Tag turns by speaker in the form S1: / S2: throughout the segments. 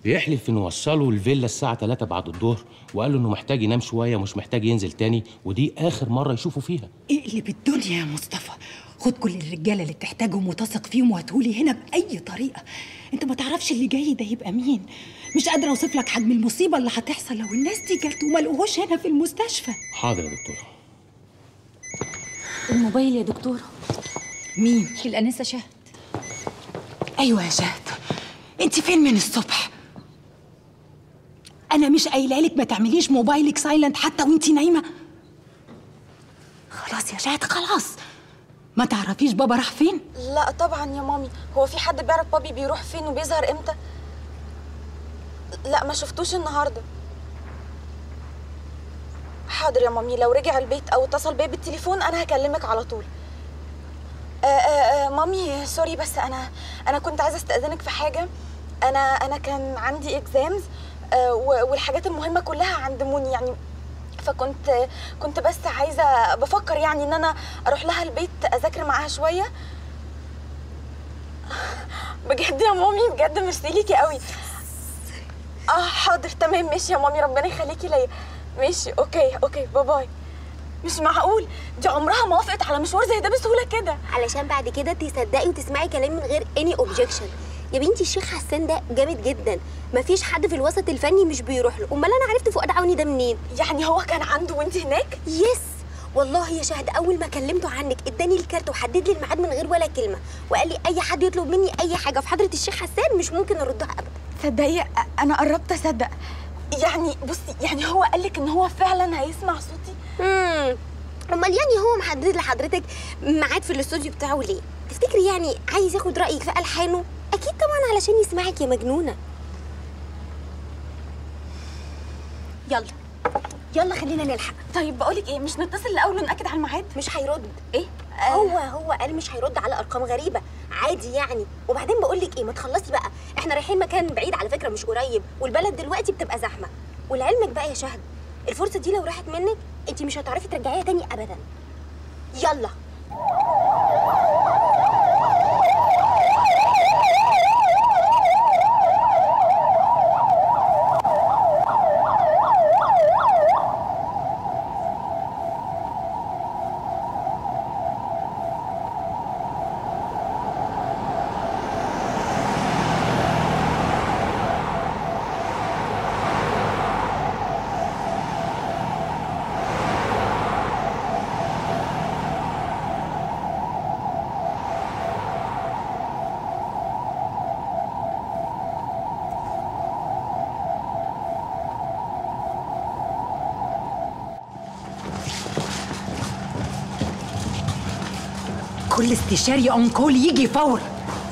S1: بيحلف انه وصله الفيلا الساعه 3 بعد الظهر وقال له انه محتاج ينام شويه ومش محتاج ينزل تاني ودي اخر مره يشوفه فيها
S2: اقلب الدنيا يا مصطفى خد كل الرجاله اللي بتحتاجهم وتثق فيهم وهاتهولي هنا باي طريقه انت ما تعرفش اللي جاي ده يبقى مين مش قادره اوصف لك حجم المصيبه اللي هتحصل لو الناس دي جت وما لقوهوش هنا في المستشفى
S1: حاضر يا دكتوره
S3: الموبايل يا دكتورة
S2: مين
S3: الأنسة شهد
S2: ايوه يا شهد انت فين من الصبح انا مش قايله لك ما تعمليش موبايلك سايلنت حتى وانت نايمه خلاص يا شهد خلاص ما تعرفيش بابا راح فين
S4: لا طبعا يا مامي هو في حد بيعرف بابي بيروح فين وبيظهر امتى لا ما شفتوش النهارده حاضر يا مامي لو رجع البيت او اتصل بيا بالتليفون انا هكلمك على طول آه آه آه مامي سوري بس انا انا كنت عايزه استاذنك في حاجه انا انا كان عندي اكزامز آه و- والحاجات المهمه كلها عند موني يعني فكنت كنت بس عايزه بفكر يعني ان انا اروح لها البيت اذاكر معاها شويه بجد يا مامي بجد ميرسي ليكي قوي اه حاضر تمام ماشي يا مامي ربنا يخليكي ليا ماشي اوكي اوكي باي باي مش معقول دي عمرها ما وافقت على مشوار زي ده بسهوله كده
S5: علشان بعد كده تصدقي وتسمعي كلام من غير اني اوبجكشن يا بنتي الشيخ حسان ده جامد جدا مفيش حد في الوسط الفني مش بيروح له امال انا عرفت فؤاد عوني ده منين
S4: يعني هو كان عنده وانت هناك
S5: يس والله يا شهد اول ما كلمته عنك اداني الكارت وحدد لي الميعاد من غير ولا كلمه وقال لي اي حد يطلب مني اي حاجه في حضره الشيخ حسان مش ممكن اردها ابدا
S4: تصدقي انا قربت اصدق يعني بصي يعني هو قالك ان هو فعلا هيسمع صوتي
S5: امم امال يعني هو محدد لحضرتك ميعاد في الاستوديو بتاعه ليه تفتكري يعني عايز ياخد رايك في الحانه اكيد طبعا علشان يسمعك يا مجنونه يلا يلا خلينا نلحق
S4: طيب بقولك ايه مش نتصل الاول ونأكد على الميعاد
S5: مش هيرد
S4: ايه
S5: هو هو قال مش هيرد على ارقام غريبه عادي يعني وبعدين بقول لك ايه ما تخلصي بقى احنا رايحين مكان بعيد على فكره مش قريب والبلد دلوقتي بتبقى زحمه ولعلمك بقى يا شهد الفرصه دي لو راحت منك انت مش هتعرفي ترجعيها تاني ابدا يلا
S2: كل استشاري اون كول يجي فورا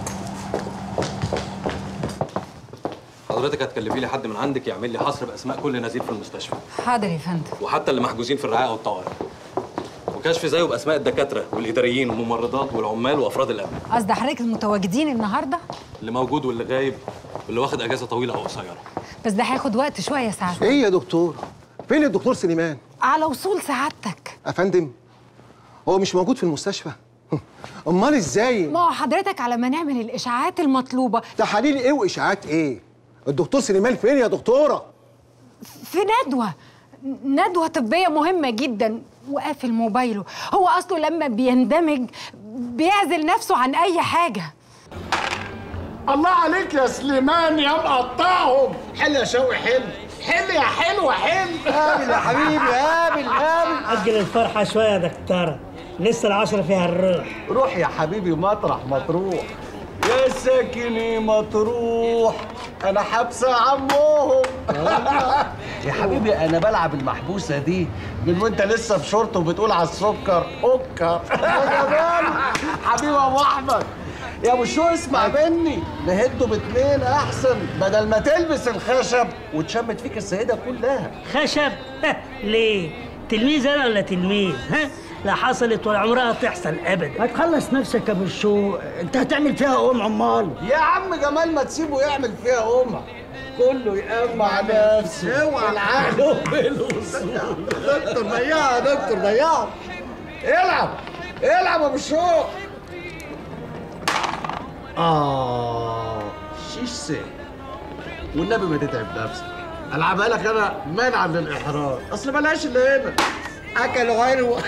S6: حضرتك هتكلفي لي حد من عندك يعمل لي حصر باسماء كل نزيف في المستشفى
S7: حاضر يا فندم
S6: وحتى اللي محجوزين في الرعايه والطوارئ وكشف زيه باسماء الدكاتره والاداريين والممرضات والعمال وافراد الامن
S7: قصد حضرتك المتواجدين النهارده
S6: اللي موجود واللي غايب واللي واخد اجازه طويله او قصيره
S7: بس ده هياخد وقت شويه ساعات
S8: ايه يا دكتور فين الدكتور سليمان
S7: على وصول سعادتك
S8: افندم هو مش موجود في المستشفى امال ازاي
S7: ما هو حضرتك على ما نعمل الاشاعات المطلوبه
S8: تحاليل ايه واشاعات ايه الدكتور سليمان فين يا دكتوره
S7: في ندوه ندوه طبيه مهمه جدا وقافل موبايله هو اصله لما بيندمج بيعزل نفسه عن اي حاجه
S9: الله عليك يا سليمان يا مقطعهم حل يا شوقي حل حل يا حلوة حل
S10: قابل يا حبيبي قابل قابل
S11: أجل الفرحة شوية يا دكتورة لسه العشرة فيها الروح
S10: روح يا حبيبي مطرح مطروح يا ساكني مطروح انا حابسه عمهم يا حبيبي انا بلعب المحبوسه دي من وانت لسه في شورت وبتقول على السكر اوكر يا جمال حبيبي يا ابو احمد يا ابو شو اسمع مني نهده باتنين احسن بدل ما تلبس الخشب وتشمت فيك السيده كلها
S11: خشب ليه؟ تلميذ أنا ولا تلميذ؟ ها؟ لا حصلت ولا عمرها تحصل أبدا
S10: ما تخلص نفسك يا ابو شو انت هتعمل فيها ام عمال
S9: يا عم جمال ما تسيبه يعمل فيها أمة كله يقمع نفسه اوعى العقل وبالوصول
S10: دكتور ضيعها يا دكتور ضيعها
S9: العب العب يا ابو الشوق
S10: اه شيش سي
S9: والنبي ما تتعب نفسك العبها لك انا منعا للاحراج اصل ملهاش الا هنا اكلوا غيره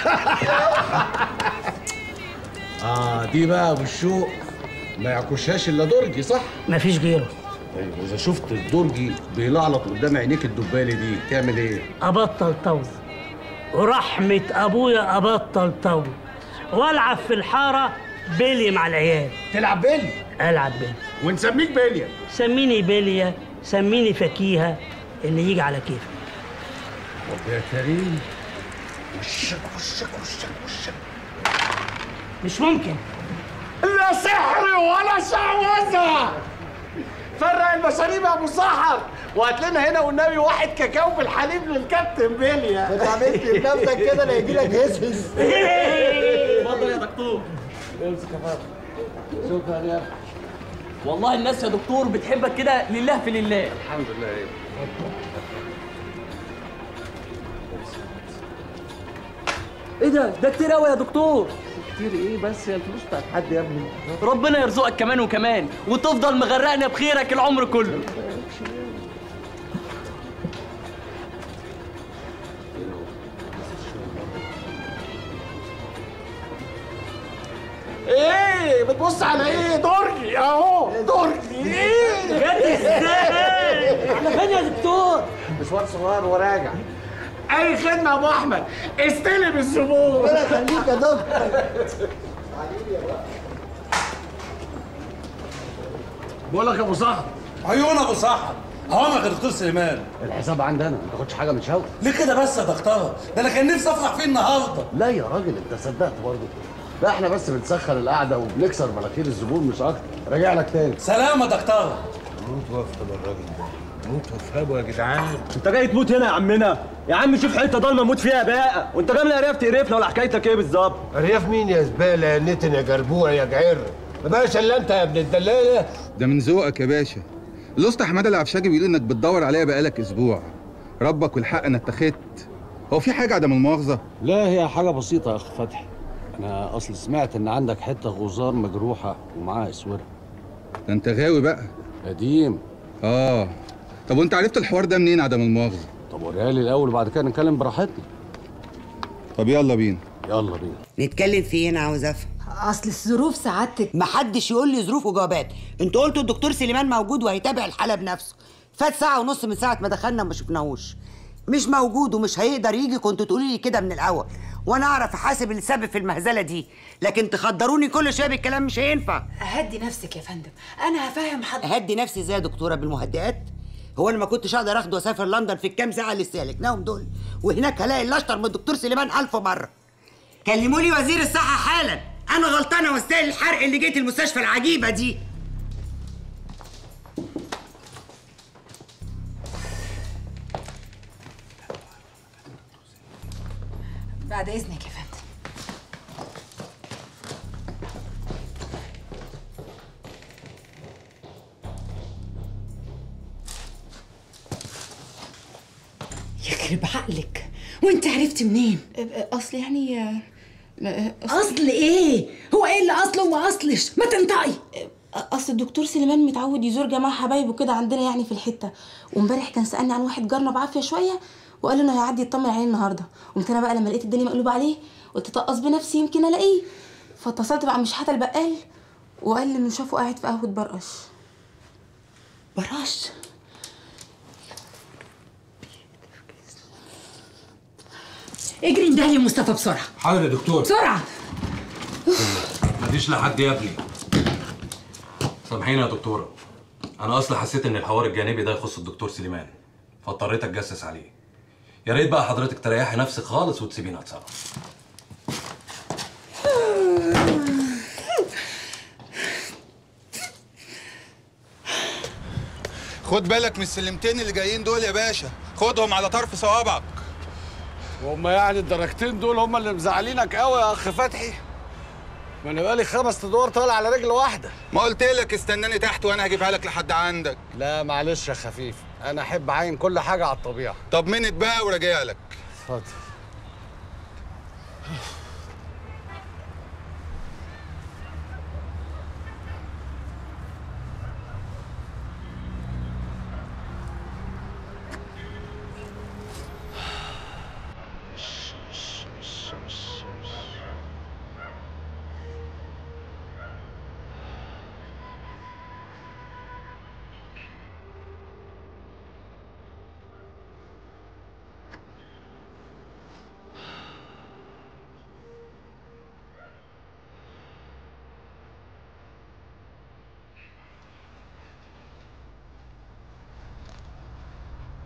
S9: اه دي بقى بالشوق ما يعكشهاش الا درجي صح؟
S11: مفيش غيره
S9: طيب اذا شفت الدرجي بيلعلط قدام عينيك الدبالي دي تعمل ايه؟
S11: ابطل طول ورحمة ابويا ابطل طول والعب في الحارة بيلي مع العيال
S9: تلعب بيلي
S11: العب بيلي
S9: ونسميك بيليا
S11: سميني بيليا سميني فكيهة اللي يجي على كيفك
S9: طب يا كريم وشك وشك وشك وشك
S11: مش ممكن
S9: لا سحر ولا شعوذة فرق المشاريب يا ابو سحر وهات لنا هنا والنبي واحد كاكاو بالحليب للكابتن بيليا
S3: انت عملت لنفسك كده لا يجي لك هسهس
S12: اتفضل يا دكتور
S9: امسك يا فندم شكرا يا أخي.
S12: والله الناس يا دكتور بتحبك كده لله في لله
S9: الحمد لله ايه
S12: ايه ده ده كتير قوي يا دكتور
S9: كتير ايه بس يا الفلوس بتاعت حد يا ابني
S12: ربنا يرزقك كمان وكمان وتفضل مغرقنا بخيرك العمر كله
S9: ايه بتبص على ايه درجي اهو درجي ايه
S11: جت ازاي؟ احنا فين يا دكتور؟
S9: مشوار صغير وراجع اي خدمه يا ابو احمد استلم الزبون
S3: ربنا يخليك يا دكتور
S9: بقول لك يا ابو صاحب
S13: عيون ابو صاحب اوامرك يا دكتور سليمان
S10: الحساب عندنا ما تاخدش حاجه من شوقي
S13: ليه كده بس يا دكتور ده انا كان نفسي افرح فيه النهارده
S10: لا يا راجل انت صدقت برضه لا احنا بس بنسخن القعده وبنكسر مناخير الزبون مش اكتر راجع لك تاني
S13: سلام يا دكتور
S9: موت وافهم الراجل ده موت وافهمه يا جدعان
S3: انت جاي تموت هنا يا عمنا يا عم شوف حته ضلمه موت فيها بقى وانت جاي من الارياف تقرفنا ولا حكايتك ايه بالظبط
S9: ارياف مين يا زباله يا نتن يا جربوع يا جعر يا باشا الا انت يا ابن الدلاله
S14: ده من ذوقك يا باشا الاسطى حماده العفشاجي بيقول انك بتدور عليا بقالك اسبوع ربك والحق انا اتخذت هو في حاجه عدم المؤاخذه
S10: لا هي حاجه بسيطه يا اخ فتحي انا اصل سمعت ان عندك حته غزار مجروحه ومعاها اسوره
S14: ده انت غاوي بقى
S10: قديم
S14: اه طب وانت عرفت الحوار ده منين عدم المؤاخذه
S10: طب وريها لي الاول وبعد كده نتكلم براحتنا
S14: طب يلا بينا
S10: يلا بينا
S15: نتكلم في ايه انا عاوز افهم
S2: اصل الظروف سعادتك
S15: محدش يقول لي ظروف وجوابات انتوا قلتوا الدكتور سليمان موجود وهيتابع الحاله بنفسه فات ساعه ونص من ساعه ما دخلنا وما شفناهوش مش موجود ومش هيقدر يجي كنتوا تقولوا لي كده من الاول وانا اعرف احاسب اللي سبب في المهزله دي لكن تخدروني كل شويه بالكلام مش هينفع
S2: هدي نفسك يا فندم انا هفهم حضرتك
S15: اهدي نفسي ازاي يا دكتوره بالمهدئات هو انا ما كنتش اقدر اخده واسافر لندن في الكام ساعه اللي استهلكناهم دول وهناك هلاقي اللي اشطر من الدكتور سليمان الف مره كلموا لي وزير الصحه حالا انا غلطانه واستاهل الحرق اللي جيت المستشفى العجيبه دي
S2: بعد اذنك يا فندم يخرب عقلك وانت عرفتي منين
S4: اصل يعني
S2: اصل ايه هو ايه اللي اصله وما اصلش ما تنطقي
S4: اصل الدكتور سليمان متعود يزور جماعه حبايبه كده عندنا يعني في الحته وامبارح كان سالني عن واحد جارنا بعافيه شويه وقال لي انه هيعدي يطمن عليه النهارده قمت انا بقى لما لقيت الدنيا مقلوبه عليه قلت اطقص بنفسي يمكن الاقيه فاتصلت بقى مش حتى البقال وقال لي انه شافه قاعد في قهوه برقش
S2: براش اجري اندهلي مصطفى بسرعه
S13: حاضر يا دكتور
S2: بسرعه
S6: مفيش لحد يا ابني سامحيني يا دكتوره انا اصلا حسيت ان الحوار الجانبي ده يخص الدكتور سليمان فاضطريت اتجسس عليه يا ريت بقى حضرتك تريحي نفسك خالص وتسيبيني اتصرف
S14: خد بالك من السلمتين اللي جايين دول يا باشا خدهم على طرف صوابعك
S9: وهم يعني الدرجتين دول هم اللي مزعلينك قوي يا اخ فتحي ما انا بقالي خمس ادوار طالع على رجل واحده
S14: ما قلت لك استناني تحت وانا هجيبها لك لحد عندك
S9: لا معلش يا خفيف انا احب اعين كل حاجه على الطبيعه
S14: طب منت بقى وراجع لك
S9: اتفضل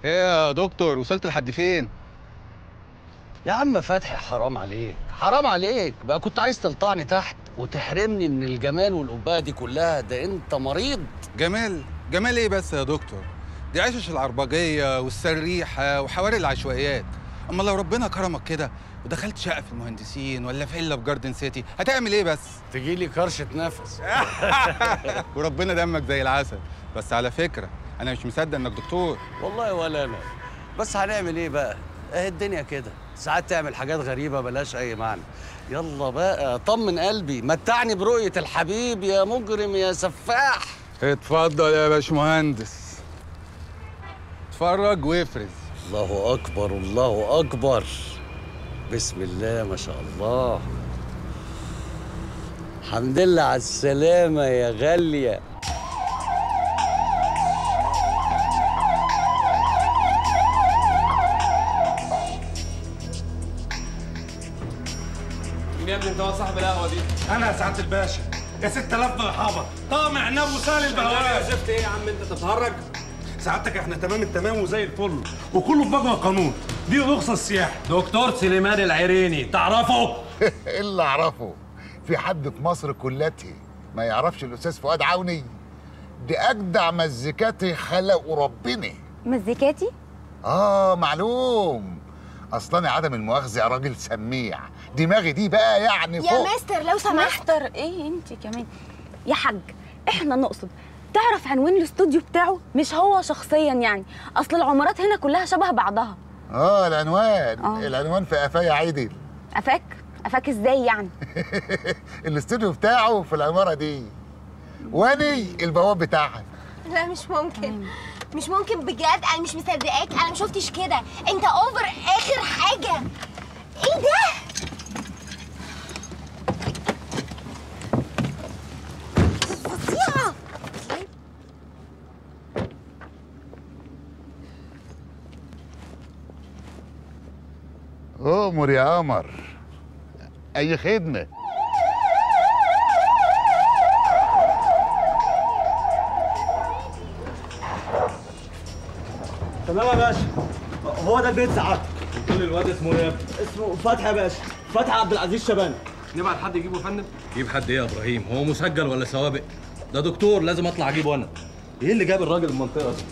S14: ايه يا دكتور وصلت لحد فين
S10: يا عم فتحي حرام عليك حرام عليك بقى كنت عايز تلطعني تحت وتحرمني من الجمال والقباء دي كلها ده انت مريض
S14: جمال جمال ايه بس يا دكتور دي عشش العربجيه والسريحه وحواري العشوائيات اما لو ربنا كرمك كده ودخلت شقه في المهندسين ولا فيلا في جاردن سيتي هتعمل ايه بس
S10: تجي لي كرشه نفس
S14: وربنا دمك زي العسل بس على فكره انا مش مصدق انك دكتور
S10: والله ولا انا بس هنعمل ايه بقى اهي الدنيا كده ساعات تعمل حاجات غريبه بلاش اي معنى يلا بقى طمن قلبي متعني برؤيه الحبيب يا مجرم يا سفاح
S14: اتفضل يا باشمهندس اتفرج وافرز
S10: الله اكبر الله اكبر بسم الله ما شاء الله الحمد لله على السلامه يا غاليه
S13: مين يا ابني انت هو صاحب القهوه دي؟ انا يا سعاده الباشا يا 6000 مرحبا طامع ناب وسال البهوات
S16: شفت ايه يا عم انت تتهرج؟
S13: سعادتك احنا تمام التمام وزي الفل وكله بمجمع قانون دي رخصه السياحه
S16: دكتور سليمان العريني تعرفه؟
S17: ايه اللي اعرفه في حد في مصر كلتي ما يعرفش الاستاذ فؤاد عوني دي اجدع مزيكاتي خلقه ربنا
S4: مزيكاتي
S17: اه معلوم اصلا عدم المؤاخذه يا راجل سميع دماغي دي بقى يعني
S4: يا
S17: فوق
S4: مستر لو سمحت مستر ايه انت كمان يا حاج احنا نقصد تعرف عنوان الاستوديو بتاعه مش هو شخصيا يعني اصل العمارات هنا كلها شبه بعضها
S17: اه العنوان
S4: آه.
S17: العنوان في قفايا عدل
S4: افاك افاك ازاي يعني
S17: الاستوديو بتاعه في العماره دي واني البواب بتاعها
S5: لا مش ممكن مش ممكن بجد انا مش مصدقاك انا ما شفتش كده انت اوفر اخر حاجه ايه ده فظيعه
S17: امر يا قمر اي خدمه
S3: تمام يا باشا هو ده البيت سعادتك
S16: قلت لي الواد اسمه ايه يا ابني؟
S3: اسمه فتحي يا باشا فتحي عبد العزيز شبانه
S16: نبعت حد يجيبه يا فندم؟
S6: جيب حد ايه يا ابراهيم هو مسجل ولا سوابق ده دكتور لازم اطلع اجيبه انا ايه اللي جاب الراجل المنطقه دي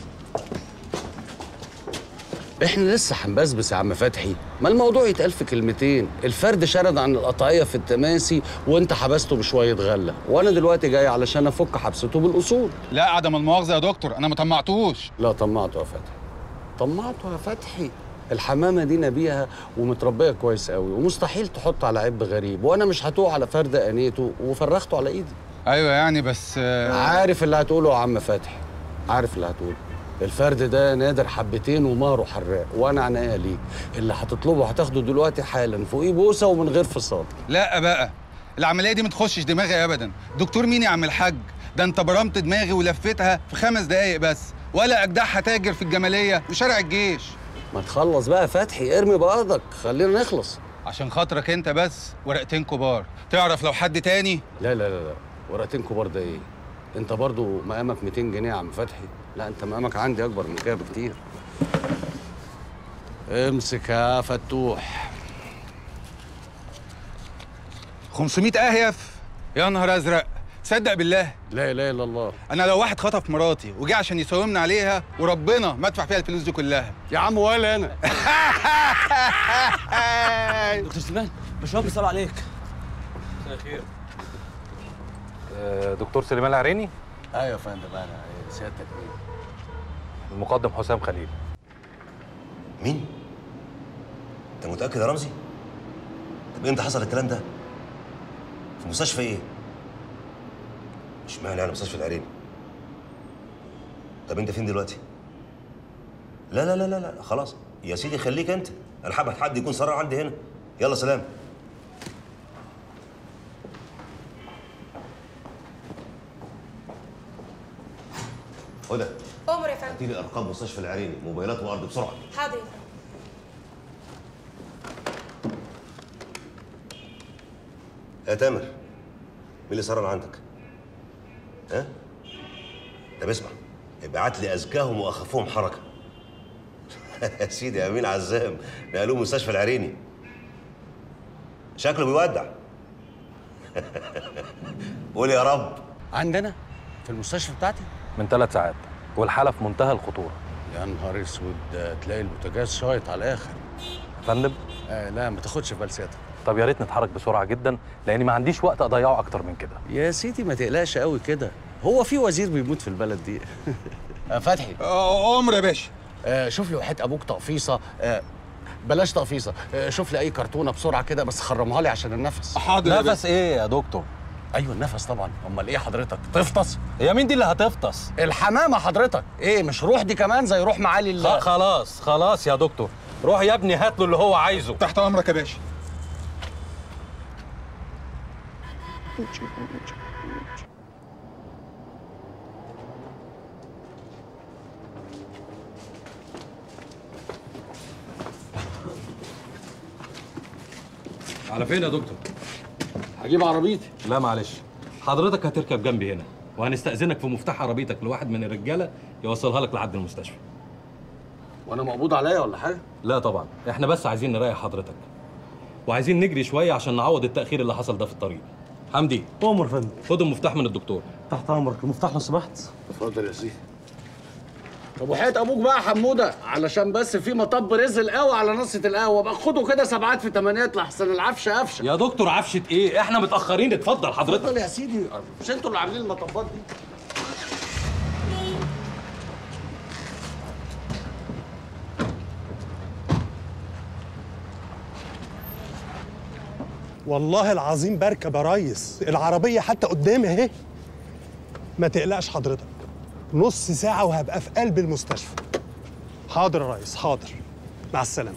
S10: احنا لسه هنبسبس يا عم فتحي ما الموضوع يتقال في كلمتين الفرد شرد عن القطعيه في التماسي وانت حبسته بشويه غله وانا دلوقتي جاي علشان افك حبسته بالاصول
S14: لا عدم المؤاخذه يا دكتور انا ما طمعتوش
S10: لا طمعته يا فتحي طمعته يا فتحي الحمامه دي نبيها ومتربيه كويس قوي ومستحيل تحط على عب غريب وانا مش هتوه على فرد انيته وفرخته على ايدي
S14: ايوه يعني بس
S10: عارف اللي هتقوله يا عم فتحي عارف اللي هتقوله الفرد ده نادر حبتين ومهره حراق وانا عناية ليك اللي هتطلبه هتاخده دلوقتي حالا فوقيه بوسه ومن غير فصال
S14: لا بقى العمليه دي ما تخشش دماغي ابدا دكتور مين يا عم الحاج ده انت برمت دماغي ولفتها في خمس دقايق بس ولا اجدعها تاجر في الجماليه وشارع الجيش
S10: ما تخلص بقى فتحي ارمي بقضك خلينا نخلص
S14: عشان خاطرك انت بس ورقتين كبار تعرف لو حد تاني
S10: لا لا لا لا ورقتين كبار ده ايه انت برضو مقامك 200 جنيه يا عم فتحي لا انت مقامك عندي اكبر من كده بكتير امسك يا فتوح
S14: 500 اهيف يا نهار ازرق صدق بالله
S10: لا اله الا الله
S14: انا لو واحد خطف مراتي وجه عشان يساومني عليها وربنا ما ادفع فيها الفلوس دي كلها
S10: يا عم ولا انا
S12: دكتور سليمان باشمهندس بيسألوا عليك
S6: مساء الخير دكتور سليمان العريني
S10: ايوه يا فندم انا سيادتك مين
S6: المقدم حسام خليل
S18: مين؟ انت متأكد يا رمزي؟ طب امتى حصل الكلام ده؟ في مستشفى ايه؟ اشمعنى يعني مستشفى العريني؟ طب انت فين دلوقتي؟ لا لا لا لا لا خلاص يا سيدي خليك انت انا حابب حد يكون صراع عندي هنا يلا سلام هدى
S5: امر يا فندم
S18: هاتي لي ارقام مستشفى العريني موبايلات وارض بسرعه
S5: حاضر يا فندم
S18: يا تامر مين اللي سهران عندك؟ ها؟ طب اسمع ابعت لي ازكاهم واخفهم حركه يا سيدي امين عزام نقلوه مستشفى العريني شكله بيودع قول يا رب
S10: عندنا في المستشفى بتاعتي
S6: من ثلاث ساعات والحاله في منتهى الخطوره
S10: يا نهار اسود ده تلاقي البوتاجاز شايط على الاخر
S6: يا فندم
S10: آه لا ما تاخدش بلساتك
S6: طب يا ريت نتحرك بسرعه جدا لاني ما عنديش وقت اضيعه اكتر من كده
S10: يا سيدي ما تقلقش قوي كده هو في وزير بيموت في البلد دي آه فتحي
S14: عمر يا باشا
S10: آه شوف لي وحيد ابوك تقفيصه آه بلاش تقفيصه آه شوف لي اي كرتونه بسرعه كده بس خرمها لي عشان النفس
S6: نفس ايه يا دكتور
S10: ايوه النفس طبعا امال ايه حضرتك تفطس
S6: هي مين دي اللي هتفطس
S10: الحمامه حضرتك ايه مش روح دي كمان زي روح معالي ال-
S6: خ- خلاص خلاص يا دكتور روح يا ابني هات له اللي هو عايزه
S14: تحت امرك يا باشا
S6: على فين يا دكتور
S10: هجيب عربيتي
S6: لا معلش حضرتك هتركب جنبي هنا وهنستأذنك في مفتاح عربيتك لواحد من الرجاله يوصلها لك لحد المستشفى
S10: وانا مقبوض عليا ولا حاجه
S6: لا طبعا احنا بس عايزين نريح حضرتك وعايزين نجري شويه عشان نعوض التأخير اللي حصل ده في الطريق حمدي
S16: امر فندم
S6: خد المفتاح من الدكتور
S16: تحت امرك المفتاح لو سمحت
S10: اتفضل يا سيدي طب وحياة ابوك بقى يا حموده علشان بس في مطب رزق قوي على نصة القهوه بقى خدوا كده سبعات في تمانيات لحسن العفشه قفشه
S6: يا دكتور عفشه ايه احنا متاخرين اتفضل حضرتك
S10: اتفضل يا سيدي مش انتوا اللي عاملين المطبات دي
S19: والله العظيم بركب يا ريس العربية حتى قدامي اهي ما تقلقش حضرتك نص ساعة وهبقى في قلب المستشفى حاضر يا ريس حاضر مع السلامة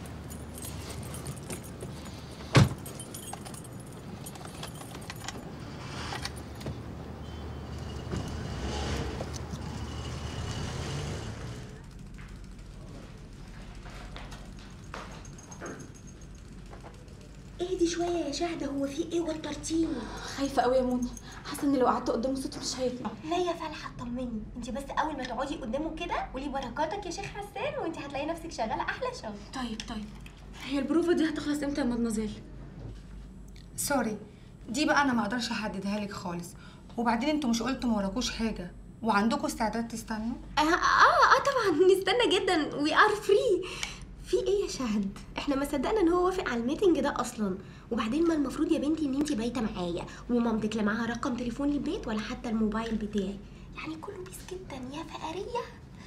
S5: اهدي شويه يا شهده هو في ايه وترتيني
S4: خايفه قوي يا موني حاسه ان لو قعدت قدامه صوتي مش هيطلع
S5: لا يا فلحه اطمني انت بس اول ما تقعدي قدامه كده قولي بركاتك يا شيخ حسان وانت هتلاقي نفسك شغاله احلى شغل
S4: طيب طيب هي البروفه دي هتخلص امتى يا مدمزيل
S2: سوري دي بقى انا ما اقدرش احددها لك خالص وبعدين انتوا مش قلتوا ما وراكوش حاجه وعندكم استعداد تستنوا
S5: اه اه, آه طبعا نستنى جدا وي ار فري في ايه يا شهد احنا ما صدقنا ان هو وافق على الميتنج ده اصلا وبعدين ما المفروض يا بنتي ان انت بايته معايا ومامتك لا معاها رقم تليفون البيت ولا حتى الموبايل بتاعي يعني كله بيس جدا يا فقريه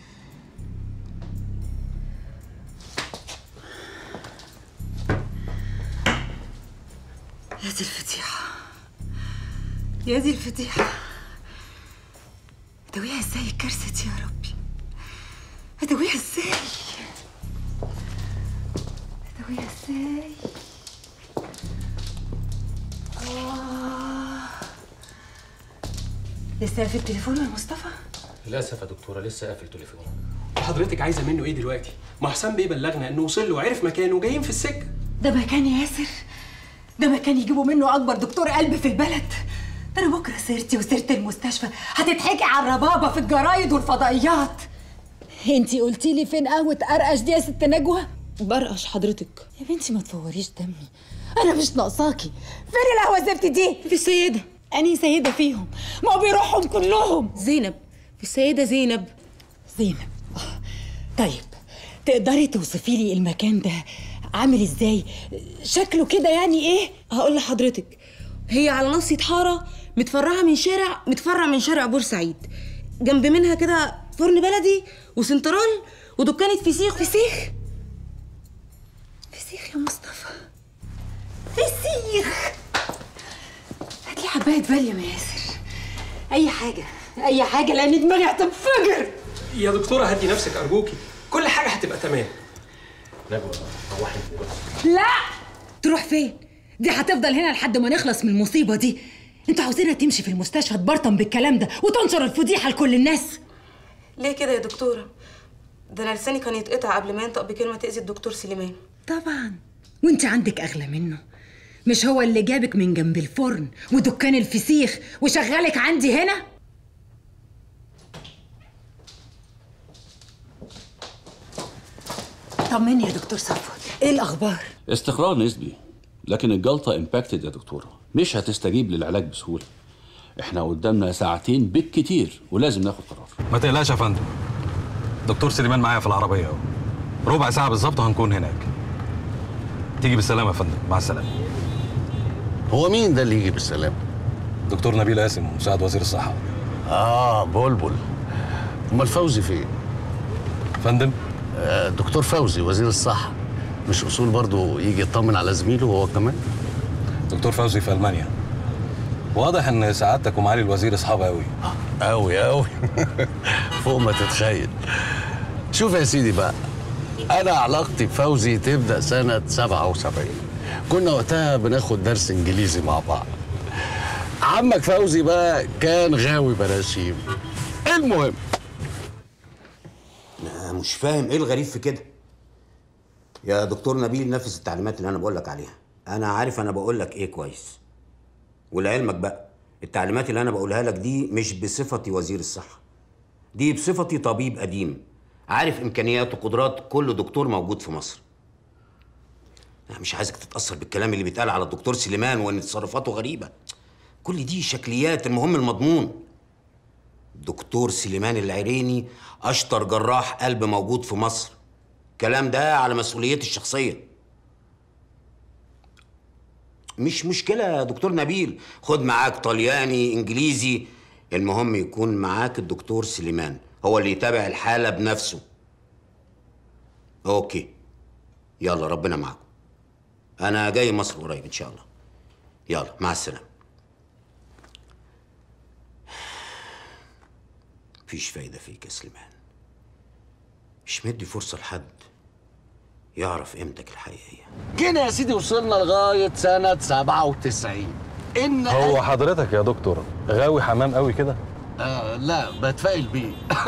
S2: يا دي الفضيحه يا دي الفضيحه ادويها ازاي الكارثه دي يا ربي ادويها ازاي ادويها ازاي آه. لسه قافل التليفون يا مصطفى
S1: للاسف يا دكتوره لسه قافل تليفونه
S12: حضرتك عايزه منه ايه دلوقتي؟ ما حسام بيه بلغنا انه وصل له وعرف مكانه وجايين في السكه
S2: ده مكان ياسر ده مكان يجيبوا منه اكبر دكتور قلب في البلد ده انا بكره سيرتي وسيره المستشفى هتتحكي على الربابه في الجرايد والفضائيات انتي قلتي لي فين قهوه قرقش دي يا ست نجوى برقش حضرتك يا بنتي ما تفوريش دمي انا مش ناقصاكي فين القهوه الزفت دي في السيده انهي سيده فيهم ما هو بيروحهم كلهم زينب في السيده زينب زينب آه. طيب تقدري توصفي لي المكان ده عامل ازاي شكله كده يعني ايه
S20: هقول لحضرتك هي على نص حاره متفرعه من شارع متفرع من شارع بورسعيد جنب منها كده فرن بلدي وسنترال ودكانه فسيخ
S2: فسيخ فسيخ يا مصطفى فسيخ هات لي حبايه فاليوم يا ياسر اي حاجه اي حاجه لان دماغي هتنفجر
S12: يا دكتوره هدي نفسك ارجوكي كل حاجه هتبقى تمام
S1: نجوى روحي
S2: لا تروح فين دي هتفضل هنا لحد ما نخلص من المصيبه دي انتوا عاوزينها تمشي في المستشفى تبرطم بالكلام ده وتنشر الفضيحه لكل الناس
S20: ليه كده يا دكتوره ده انا لساني كان يتقطع قبل ما ينطق بكلمه تاذي الدكتور سليمان
S2: طبعا وانت عندك اغلى منه مش هو اللي جابك من جنب الفرن ودكان الفسيخ وشغلك عندي هنا طمني يا دكتور صفوت ايه الاخبار
S21: استقرار نسبي لكن الجلطة امباكتد يا دكتورة مش هتستجيب للعلاج بسهولة احنا قدامنا ساعتين بالكتير ولازم ناخد قرار
S6: ما تقلقش يا فندم دكتور سليمان معايا في العربيه اهو ربع ساعه بالظبط هنكون هناك تيجي بالسلامه يا فندم مع السلامه
S9: هو مين ده اللي يجي بالسلامه
S6: دكتور نبيل قاسم مساعد وزير الصحه
S9: اه بلبل امال فوزي فين
S6: فندم
S9: آه دكتور فوزي وزير الصحه مش اصول برضه يجي يطمن على زميله هو كمان
S6: دكتور فوزي في المانيا واضح ان سعادتك ومعالي الوزير اصحاب قوي
S9: قوي قوي فوق ما تتخيل شوف يا سيدي بقى انا علاقتي بفوزي تبدا سنه 77 كنا وقتها بناخد درس انجليزي مع بعض عمك فوزي بقى كان غاوي براشيم المهم
S22: أنا مش فاهم ايه الغريب في كده يا دكتور نبيل نفذ التعليمات اللي انا بقول لك عليها انا عارف انا بقول لك ايه كويس ولعلمك بقى التعليمات اللي انا بقولها لك دي مش بصفتي وزير الصحه دي بصفتي طبيب قديم عارف امكانيات وقدرات كل دكتور موجود في مصر انا مش عايزك تتاثر بالكلام اللي بيتقال على الدكتور سليمان وان تصرفاته غريبه كل دي شكليات المهم المضمون دكتور سليمان العريني اشطر جراح قلب موجود في مصر الكلام ده على مسؤوليتي الشخصيه مش مشكله يا دكتور نبيل خد معاك طلياني انجليزي المهم يكون معاك الدكتور سليمان هو اللي يتابع الحاله بنفسه اوكي يلا ربنا معاكم انا جاي مصر قريب ان شاء الله يلا مع السلامه مفيش فايده فيك يا سليمان مش مدي فرصه لحد يعرف قيمتك الحقيقيه
S9: كده يا سيدي وصلنا لغايه سنه 97 ان
S6: هو حضرتك يا دكتور غاوي حمام قوي كده
S9: آه لا بتفائل بيه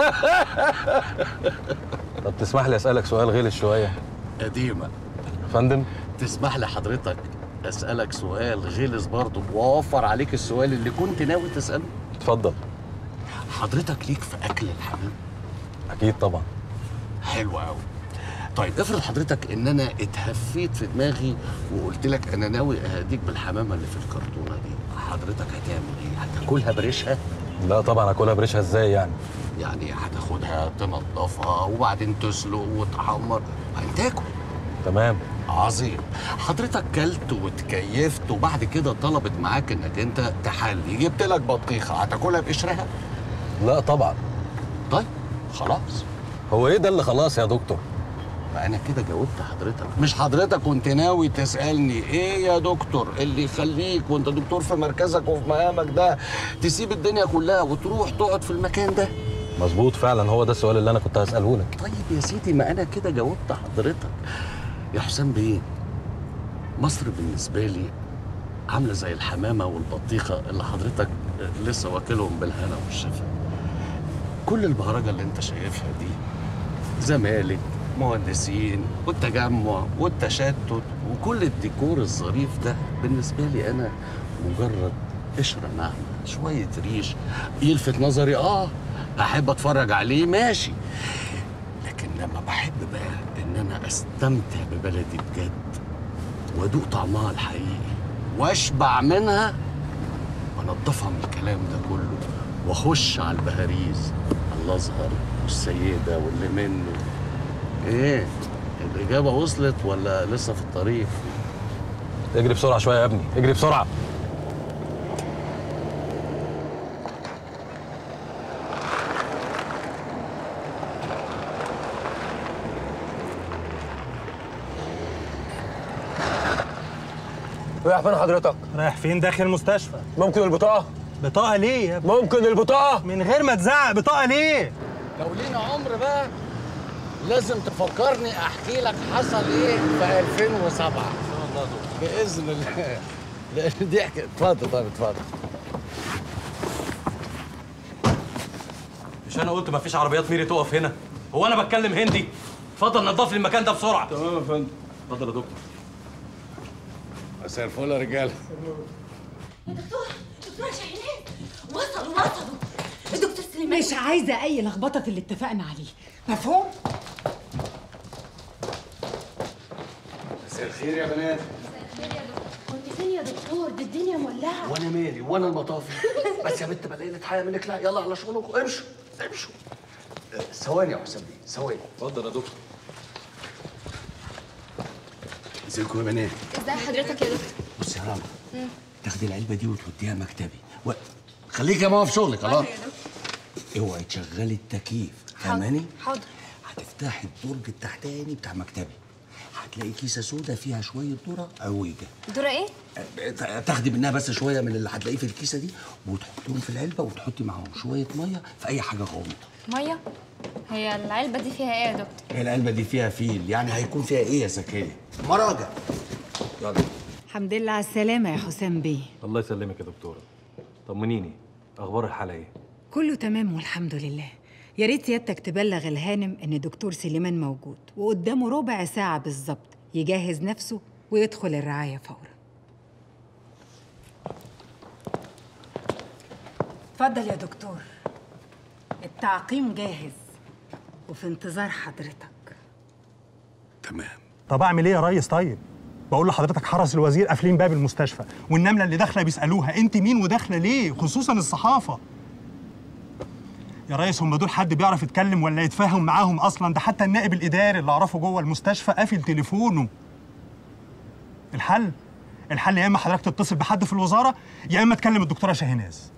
S6: طب تسمح لي اسالك سؤال غلس شويه
S9: قديمه
S6: فندم
S9: تسمح لي حضرتك اسالك سؤال غلس برضه واوفر عليك السؤال اللي كنت ناوي تساله
S6: اتفضل
S9: حضرتك ليك في اكل الحمام
S6: اكيد طبعا
S9: حلو قوي طيب افرض حضرتك ان انا اتهفيت في دماغي وقلت لك انا ناوي اهديك بالحمامه اللي في الكرتونه دي حضرتك هتعمل ايه هتاكلها بريشها
S6: لا طبعا اكلها بريشها ازاي يعني
S9: يعني هتاخدها تنضفها وبعدين تسلق وتحمر بعدين تاكل
S6: تمام
S9: عظيم حضرتك كلت وتكيفت وبعد كده طلبت معاك انك انت تحلي جبت لك بطيخه هتاكلها بقشرها
S6: لا طبعا
S9: طيب خلاص
S6: هو ايه ده اللي خلاص يا دكتور
S9: فانا كده جاوبت حضرتك مش حضرتك كنت ناوي تسالني ايه يا دكتور اللي يخليك وانت دكتور في مركزك وفي مقامك ده تسيب الدنيا كلها وتروح تقعد في المكان ده
S6: مظبوط فعلا هو ده السؤال اللي انا كنت هساله لك
S9: طيب يا سيدي ما انا كده جاوبت حضرتك يا حسام بيه مصر بالنسبه لي عامله زي الحمامه والبطيخه اللي حضرتك لسه واكلهم بالهنا والشفا كل البهرجه اللي انت شايفها دي زمالك مهندسين والتجمع والتشتت وكل الديكور الظريف ده بالنسبه لي انا مجرد قشره ناعمه شويه ريش يلفت نظري اه احب اتفرج عليه ماشي لكن لما بحب بقى ان انا استمتع ببلدي بجد وادوق طعمها الحقيقي واشبع منها وانضفها من الكلام ده كله واخش على البهاريز الازهر والسيده واللي منه ايه الاجابه وصلت ولا لسه في الطريق
S6: اجري بسرعه شويه يا ابني اجري بسرعه
S3: رايح فين حضرتك؟
S19: رايح فين داخل المستشفى
S3: ممكن البطاقة؟
S19: بطاقة ليه يا ابني؟
S3: ممكن البطاقة؟
S19: من غير ما تزعق بطاقة ليه؟
S9: لو لينا عمر بقى لازم تفكرني احكي لك حصل ايه في 2007 باذن الله لان دي حكايه اتفضل طيب اتفضل
S6: مش انا قلت مفيش عربيات ميري تقف هنا هو انا بتكلم هندي اتفضل نضف لي المكان ده بسرعه تمام يا فندم اتفضل يا دكتور
S9: مساء الفل يا رجاله
S2: دكتور دكتور شاهين وصلوا وصلوا الدكتور سليمان مش عايزه اي لخبطه في اللي اتفقنا عليه مفهوم
S10: مساء الخير يا بنات
S5: كنت فين يا دكتور دي الدنيا مولعه
S10: وانا مالي وانا المطافي بس يا بنت بلاقي حاجه منك لا يلا على شغلكم امشوا امشوا آه، ثواني يا حسام بيه ثواني اتفضل يا دكتور ازيكم يا بنات
S5: ازاي حضرتك يا دكتور
S10: بص يا رنا تاخدي العلبه دي وتوديها مكتبي و... خليك يا ماما في شغلك خلاص اوعي تشغلي التكييف فاهماني
S5: حاضر
S10: هتفتحي الدرج التحتاني بتاع مكتبي هتلاقي كيسه سودا فيها شويه ذره قويه
S5: دورة ايه؟
S10: تاخدي منها بس شويه من اللي هتلاقيه في الكيسه دي وتحطيهم في العلبه وتحطي معاهم شويه ميه في اي حاجه غامضه
S5: ميه هي العلبه دي فيها ايه يا دكتور
S10: هي العلبه دي فيها فيل يعني هيكون فيها ايه يا زكيه مراجع يلا
S2: الحمد لله على السلامة يا حسام بيه
S6: الله يسلمك يا دكتوره طمنيني اخبار الحاله ايه
S2: كله تمام والحمد لله يا ريت سيادتك تبلغ الهانم ان دكتور سليمان موجود وقدامه ربع ساعة بالظبط يجهز نفسه ويدخل الرعاية فورا اتفضل يا دكتور التعقيم جاهز وفي انتظار حضرتك
S19: طب اعمل ايه يا ريس طيب بقول لحضرتك حرس الوزير قافلين باب المستشفى والنمله اللي داخله بيسالوها انت مين وداخله ليه خصوصا الصحافه يا ريس هم دول حد بيعرف يتكلم ولا يتفاهم معاهم اصلا ده حتى النائب الاداري اللي اعرفه جوه المستشفى قافل تليفونه الحل الحل يا اما حضرتك تتصل بحد في الوزاره يا اما تكلم الدكتوره شاهيناز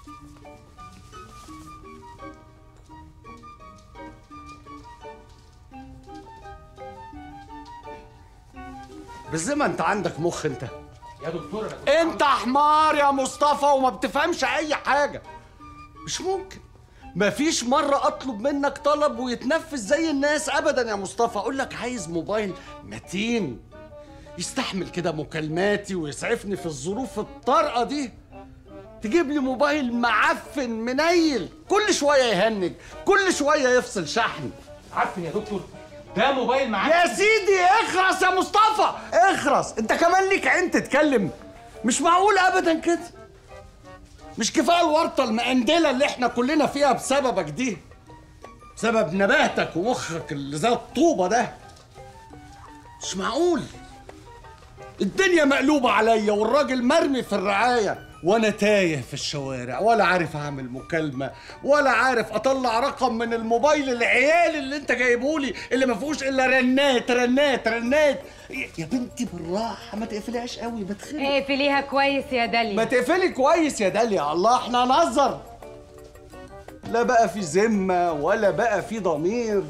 S10: بالزمن انت عندك مخ انت
S1: يا دكتور
S10: انت حمار يا مصطفى وما بتفهمش اي حاجه مش ممكن مفيش مرة أطلب منك طلب ويتنفذ زي الناس أبدا يا مصطفى أقول لك عايز موبايل متين يستحمل كده مكالماتي ويسعفني في الظروف الطارئة دي تجيب لي موبايل معفن منيل كل شوية يهنج كل شوية يفصل شحن
S1: عفن يا دكتور ده موبايل معاك
S10: يا سيدي اخرس يا مصطفى اخرس انت كمان ليك عين تتكلم مش معقول ابدا كده مش كفايه الورطه المقندله اللي احنا كلنا فيها بسببك دي بسبب نباتك ومخك اللي زي الطوبه ده مش معقول الدنيا مقلوبه عليا والراجل مرمي في الرعايه وانا تايه في الشوارع ولا عارف اعمل مكالمه ولا عارف اطلع رقم من الموبايل العيال اللي انت جايبهولي اللي ما فيهوش الا رنات رنات رنات يا بنتي بالراحه ما تقفليهاش قوي بتخنق
S2: اقفليها كويس يا داليا
S10: ما تقفلي كويس يا داليا الله احنا هنهزر لا بقى في ذمه ولا بقى في ضمير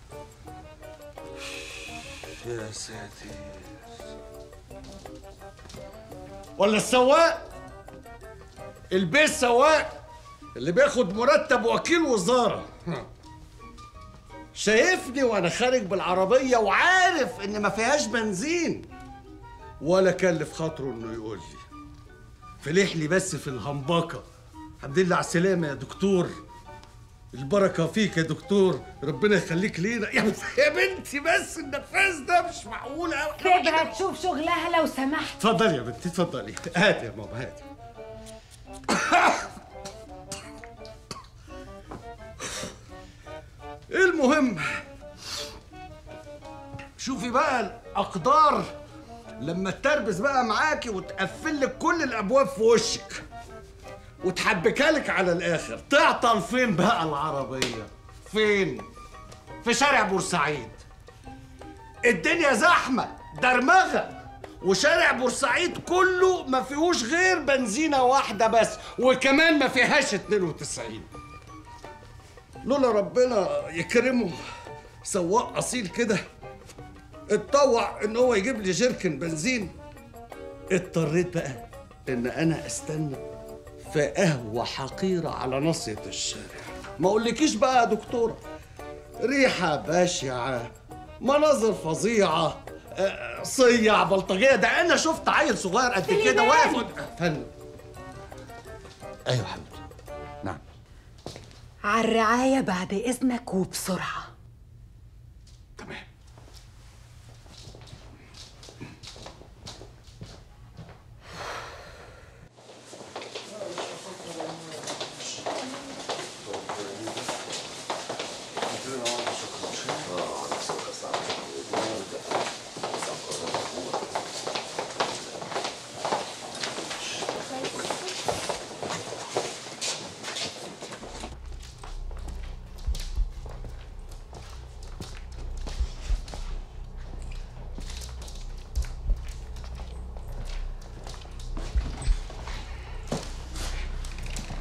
S10: يا ساتر ولا السواق البيه السواق اللي بياخد مرتب وكيل وزاره شايفني وانا خارج بالعربيه وعارف ان ما فيهاش بنزين ولا كلف خاطره انه يقول لي فلح لي بس في الهمبكه الحمد لله على السلامه يا دكتور البركه فيك يا دكتور ربنا يخليك لينا يا يا بنتي بس النفاس ده مش معقول قوي
S2: سيبها تشوف شغلها لو سمحت
S10: اتفضلي يا بنتي اتفضلي هاتي يا ماما هاتي المهم شوفي بقى الاقدار لما تربس بقى معاكي وتقفل لك كل الابواب في وشك وتحبكلك على الاخر تعطل فين بقى العربيه فين في شارع بورسعيد الدنيا زحمه درمغه وشارع بورسعيد كله ما فيهوش غير بنزينه واحده بس وكمان ما فيهاش 92 لولا ربنا يكرمه سواق اصيل كده اتطوع ان هو يجيب لي جيركن بنزين اضطريت بقى ان انا استنى في قهوه حقيره على ناصيه الشارع ما اقولكيش بقى يا دكتوره ريحه بشعه مناظر فظيعه آه، صيع بلطجيه ده انا شفت عيل صغير قد كده واقف قد- فندم ايوه حبيبتي نعم
S2: على الرعاية بعد إذنك وبسرعة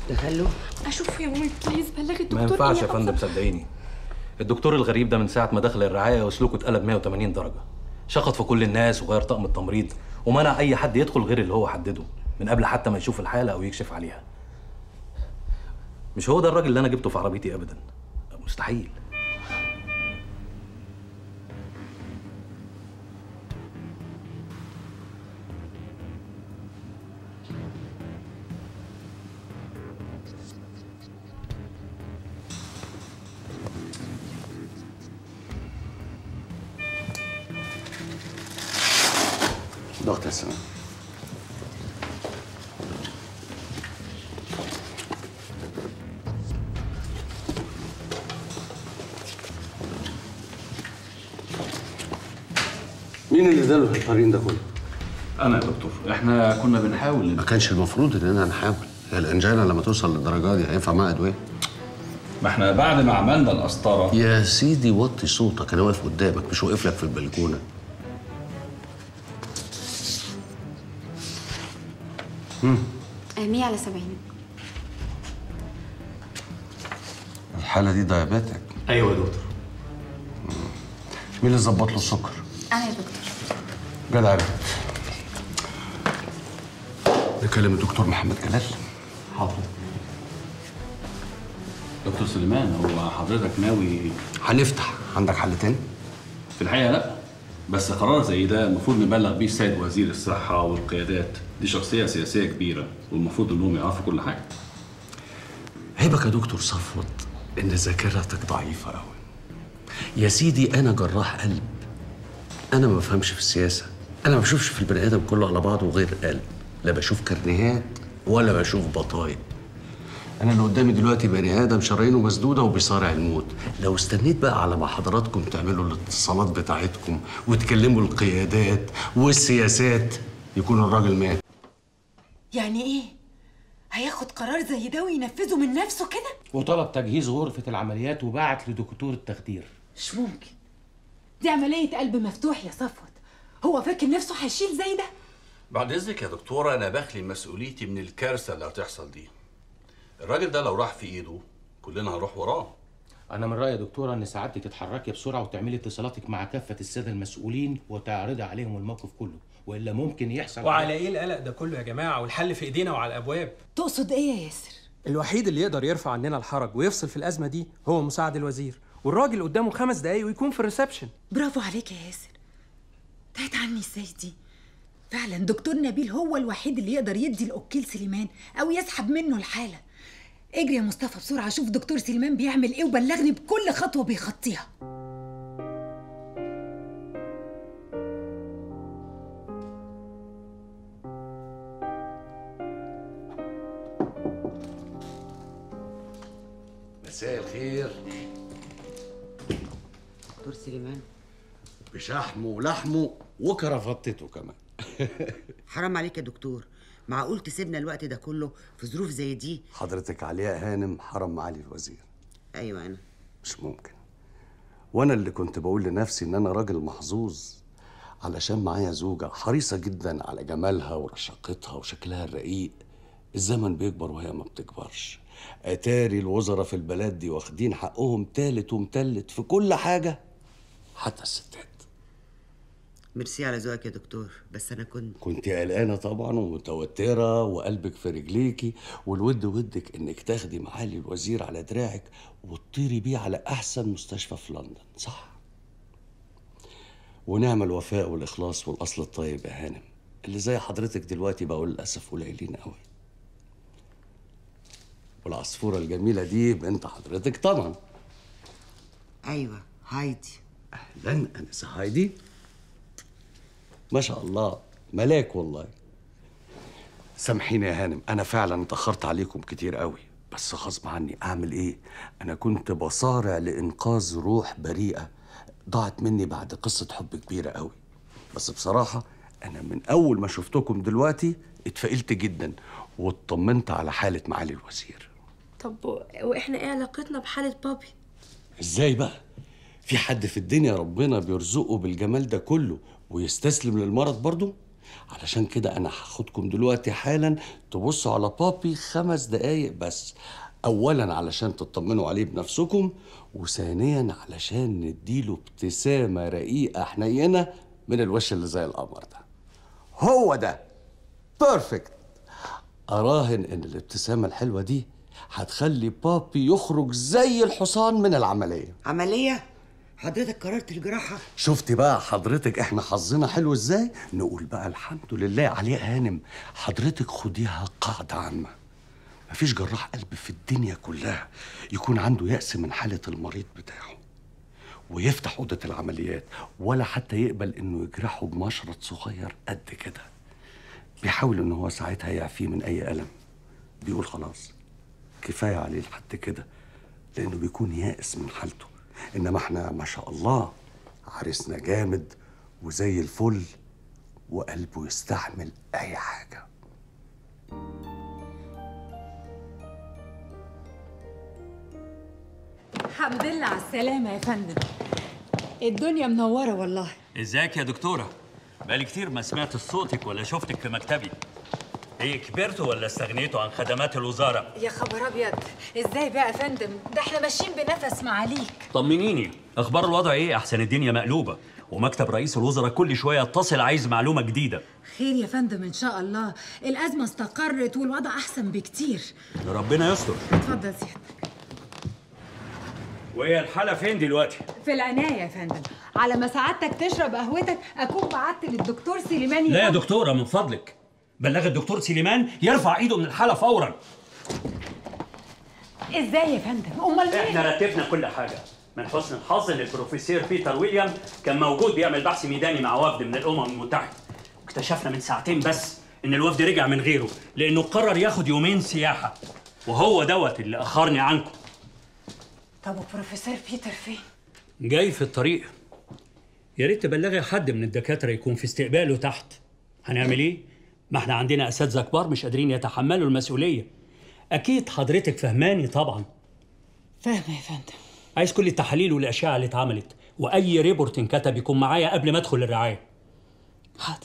S15: دخله
S7: اشوف يا مامي بليز بلغي الدكتور
S6: ما ينفعش
S7: إني
S6: يا فندم
S7: أوصل.
S6: صدقيني الدكتور الغريب ده من ساعه ما دخل الرعايه وسلوكه اتقلب 180 درجه شخط في كل الناس وغير طقم التمريض ومنع اي حد يدخل غير اللي هو حدده من قبل حتى ما يشوف الحاله او يكشف عليها مش هو ده الراجل اللي انا جبته في عربيتي ابدا مستحيل
S9: ضغط يا سلام مين اللي اداله الهيبارين ده كله؟
S21: انا يا دكتور احنا كنا بنحاول
S9: ما كانش المفروض اننا نحاول هي الانجينا لما توصل للدرجه دي هينفع معاها ادويه
S21: ما احنا بعد ما عملنا القسطره
S9: يا سيدي وطي صوتك انا واقف قدامك مش واقف لك في البلكونه مم.
S7: 100 على 70
S9: الحاله دي دايابيتك
S6: ايوه يا دكتور
S9: مين اللي ظبط له السكر؟
S7: انا يا دكتور
S9: جدع يا بنت نكلم الدكتور محمد جلال
S21: حاضر دكتور سليمان هو حضرتك ناوي
S9: هنفتح عندك حل تاني؟
S21: في الحقيقه لا بس قرار زي ده المفروض نبلغ بيه السيد وزير الصحه والقيادات دي شخصيه سياسيه كبيره والمفروض انهم يعرفوا كل حاجه
S9: عيبك يا دكتور صفوت ان ذاكرتك ضعيفه قوي يا سيدي انا جراح قلب انا ما بفهمش في السياسه انا ما بشوفش في البني ادم كله على بعضه غير قلب لا بشوف كرنيهات ولا بشوف بطايق انا اللي قدامي دلوقتي بني ادم شرايينه مسدوده وبيصارع الموت لو استنيت بقى على ما حضراتكم تعملوا الاتصالات بتاعتكم وتكلموا القيادات والسياسات يكون الراجل مات
S2: يعني ايه هياخد قرار زي ده وينفذه من نفسه كده
S1: وطلب تجهيز غرفة العمليات وبعت لدكتور التخدير
S2: مش ممكن دي عملية قلب مفتوح يا صفوت هو فاكر نفسه هيشيل زي ده
S21: بعد اذنك يا دكتوره انا بخلي مسؤوليتي من الكارثه اللي هتحصل دي الراجل ده لو راح في ايده كلنا هنروح وراه
S1: أنا من رأيي يا دكتورة إن سعادتك تتحركي بسرعة وتعملي اتصالاتك مع كافة السادة المسؤولين وتعرضي عليهم الموقف كله وإلا ممكن يحصل
S8: وعلى ايه القلق ده كله يا جماعه والحل في ايدينا وعلى الابواب
S2: تقصد ايه يا ياسر
S8: الوحيد اللي يقدر يرفع عننا الحرج ويفصل في الازمه دي هو مساعد الوزير والراجل قدامه خمس دقايق ويكون في الريسبشن
S2: برافو عليك يا ياسر تهت عني ازاي دي فعلا دكتور نبيل هو الوحيد اللي يقدر يدي الاوكيل سليمان او يسحب منه الحاله اجري يا مصطفى بسرعه شوف دكتور سليمان بيعمل ايه وبلغني بكل خطوه بيخطيها
S9: مساء الخير
S15: دكتور سليمان
S9: بشحمه ولحمه وكرافتته كمان
S15: حرام عليك يا دكتور معقول تسيبنا الوقت ده كله في ظروف زي دي
S9: حضرتك علياء هانم حرم معالي الوزير
S15: ايوه انا
S9: مش ممكن وانا اللي كنت بقول لنفسي ان انا راجل محظوظ علشان معايا زوجة حريصة جدا على جمالها ورشاقتها وشكلها الرقيق الزمن بيكبر وهي ما بتكبرش اتاري الوزراء في البلد دي واخدين حقهم تالت ومتلت في كل حاجة حتى الستات
S15: ميرسي على ذوقك يا دكتور بس انا كنت
S9: كنت قلقانة طبعا ومتوترة وقلبك في رجليكي والود ودك انك تاخدي معالي الوزير على دراعك وتطيري بيه على احسن مستشفى في لندن صح ونعم الوفاء والاخلاص والاصل الطيب يا هانم اللي زي حضرتك دلوقتي بقول للاسف قليلين قوي والعصفورة الجميلة دي بنت حضرتك طبعا
S15: ايوه هايدي
S9: اهلا انسة هايدي ما شاء الله ملاك والله سامحيني يا هانم انا فعلا اتاخرت عليكم كتير قوي بس غصب عني اعمل ايه انا كنت بصارع لانقاذ روح بريئه ضاعت مني بعد قصه حب كبيره قوي بس بصراحه انا من اول ما شفتكم دلوقتي اتفائلت جدا واطمنت على حاله معالي الوزير
S5: طب و- واحنا ايه علاقتنا بحالة بابي
S9: ازاي بقى في حد في الدنيا ربنا بيرزقه بالجمال ده كله ويستسلم للمرض برضه علشان كده انا هاخدكم دلوقتي حالا تبصوا على بابي خمس دقايق بس اولا علشان تطمنوا عليه بنفسكم وثانيا علشان نديله ابتسامه رقيقه حنينه من الوش اللي زي القمر ده هو ده بيرفكت اراهن ان الابتسامه الحلوه دي هتخلي بابي يخرج زي الحصان من العمليه
S15: عمليه حضرتك قررت الجراحه
S9: شفتي بقى حضرتك احنا حظنا حلو ازاي نقول بقى الحمد لله عليه هانم حضرتك خديها قاعده عامه مفيش جراح قلب في الدنيا كلها يكون عنده يأس من حالة المريض بتاعه ويفتح أوضة العمليات ولا حتى يقبل إنه يجرحه بمشرط صغير قد كده بيحاول إن هو ساعتها يعفيه من أي ألم بيقول خلاص كفاية عليه لحد كده لأنه بيكون يائس من حالته إنما إحنا ما شاء الله عريسنا جامد وزي الفل وقلبه يستحمل أي حاجة
S2: الحمد لله على السلامة يا فندم الدنيا منورة والله
S11: ازيك يا دكتورة؟ بقالي كتير ما سمعت صوتك ولا شفتك في مكتبي. ايه كبرتوا ولا استغنيتوا عن خدمات الوزارة؟
S2: يا خبر أبيض ازاي بقى يا فندم ده احنا ماشيين بنفس معاليك
S11: طمنيني، أخبار الوضع ايه؟ أحسن الدنيا مقلوبة، ومكتب رئيس الوزراء كل شوية اتصل عايز معلومة جديدة.
S2: خير يا فندم إن شاء الله الأزمة استقرت والوضع أحسن بكتير
S11: ربنا يستر.
S2: اتفضل سيادتك
S11: وهي الحالة فين دلوقتي؟
S2: في العناية يا فندم على ما سعادتك تشرب قهوتك أكون بعت للدكتور سليماني
S11: لا يا دكتورة من فضلك. بلغ الدكتور سليمان يرفع ايده من الحالة فورا.
S2: ازاي يا فندم أمال مين
S11: احنا رتبنا كل حاجة. من حسن الحظ ان البروفيسور بيتر ويليام كان موجود بيعمل بحث ميداني مع وفد من الامم المتحده واكتشفنا من ساعتين بس ان الوفد رجع من غيره لانه قرر ياخد يومين سياحه وهو دوت اللي اخرني عنكم
S2: طب وبروفيسور بيتر فين
S11: جاي في الطريق يا ريت تبلغي حد من الدكاتره يكون في استقباله تحت هنعمل ايه ما احنا عندنا اساتذه كبار مش قادرين يتحملوا المسؤوليه اكيد حضرتك فهماني طبعا
S2: فاهمة يا فندم
S11: عايز كل التحاليل والاشعه اللي اتعملت واي ريبورت انكتب يكون معايا قبل ما ادخل الرعايه
S2: حاضر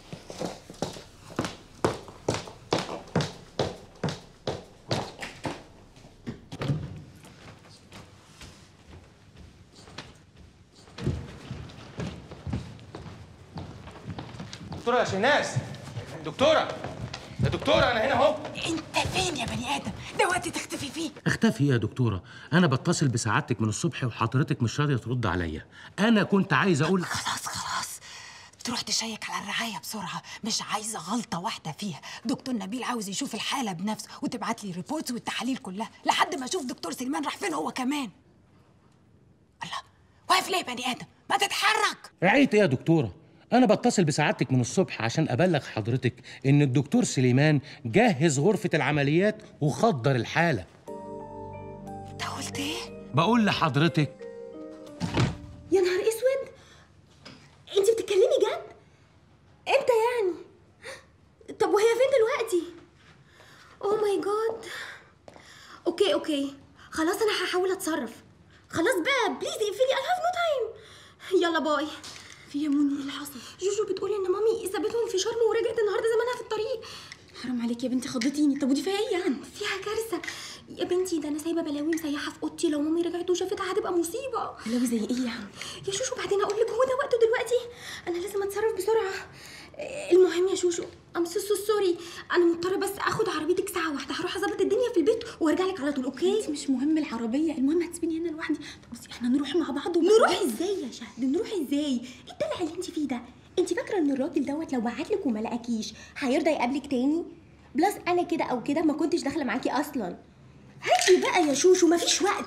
S1: دكتورة يا شيناس دكتورة يا دكتورة أنا هنا أهو
S2: انت فين يا بني آدم ده وقت تختفي فيه
S1: اختفي يا دكتورة أنا بتصل بسعادتك من الصبح وحضرتك مش راضية ترد عليا أنا كنت عايز أقول
S2: خلاص خلاص تروح تشيك على الرعاية بسرعة مش عايزة غلطة واحدة فيها دكتور نبيل عاوز يشوف الحالة بنفسه وتبعت لي ريبورتس والتحاليل كلها لحد ما اشوف دكتور سليمان راح فين هو كمان الله واقف ليه يا بني آدم ما تتحرك
S1: رعاية إيه يا دكتورة أنا بتصل بسعادتك من الصبح عشان أبلغ حضرتك إن الدكتور سليمان جهز غرفة العمليات وخدر الحالة
S2: انت قلت ايه
S1: بقول لحضرتك
S5: يا نهار اسود انت بتتكلمي جد امتى يعني طب وهي فين دلوقتي اوه ماي جاد اوكي اوكي خلاص انا هحاول اتصرف خلاص بقى بليز اقفلي I have no time يلا باي في يا موني ايه اللي حصل جوجو بتقولي ان مامي سابتهم في شرم ورجعت النهارده زمانها في الطريق حرام عليكي يا بنتي خضتيني طب ودي فيها ايه يعني فيها كارثه يا بنتي ده انا سايبه بلاوي مسيحه في اوضتي لو مامي رجعت وشافتها هتبقى مصيبه بلاوي زي ايه يعني يا شوشو بعدين اقول لك هو ده وقته دلوقتي انا لازم اتصرف بسرعه المهم يا شوشو ام سو سو سوري انا مضطره بس اخد عربيتك ساعه واحده هروح اظبط الدنيا في البيت وارجع لك على طول اوكي انت مش مهم العربيه المهم هتسيبيني هنا لوحدي طب بصي احنا نروح مع بعض نروح ازاي يا شهد نروح ازاي ايه الدلع اللي انت فيه ده انت فاكره ان الراجل دوت لو بعت لك وما لقاكيش هيرضى يقابلك تاني بلس انا كده او كده ما كنتش داخله معاكي اصلا هاتي بقى يا شوشو مفيش وقت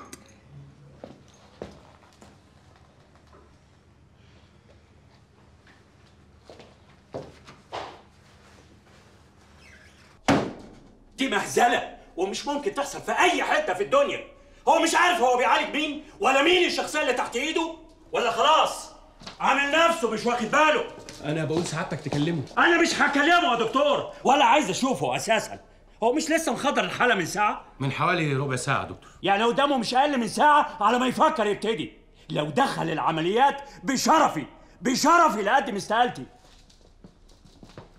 S11: دي مهزله ومش ممكن تحصل في اي حته في الدنيا هو مش عارف هو بيعالج مين ولا مين الشخصيه اللي تحت ايده ولا خلاص عامل نفسه مش واخد باله
S1: أنا بقول سعادتك تكلمه
S11: انا مش هكلمه يا دكتور ولا عايز اشوفه اساسا هو مش لسه مخدر الحاله من ساعه
S1: من حوالي ربع ساعة يا دكتور
S11: يعني قدامه مش اقل من ساعه على ما يفكر يبتدي لو دخل العمليات بشرفي بشرفي لقدم استقالتي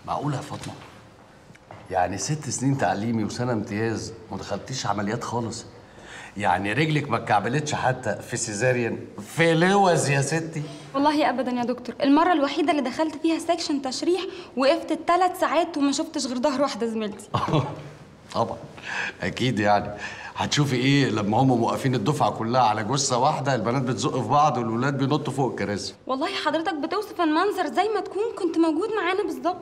S10: معقولة يا فاطمة؟ يعني ست سنين تعليمي وسنة امتياز ما دخلتيش عمليات خالص يعني رجلك ما اتكعبلتش حتى في سيزاريان في لوز يا ستي
S7: والله ابدا يا دكتور المره الوحيده اللي دخلت فيها سكشن تشريح وقفت الثلاث ساعات وما شفتش غير ظهر واحده زميلتي
S10: طبعا اكيد يعني هتشوفي ايه لما هم موقفين الدفعه كلها على جثه واحده البنات بتزق في بعض والولاد بينطوا فوق الكراسي
S7: والله حضرتك بتوصف المنظر زي ما تكون كنت موجود معانا بالظبط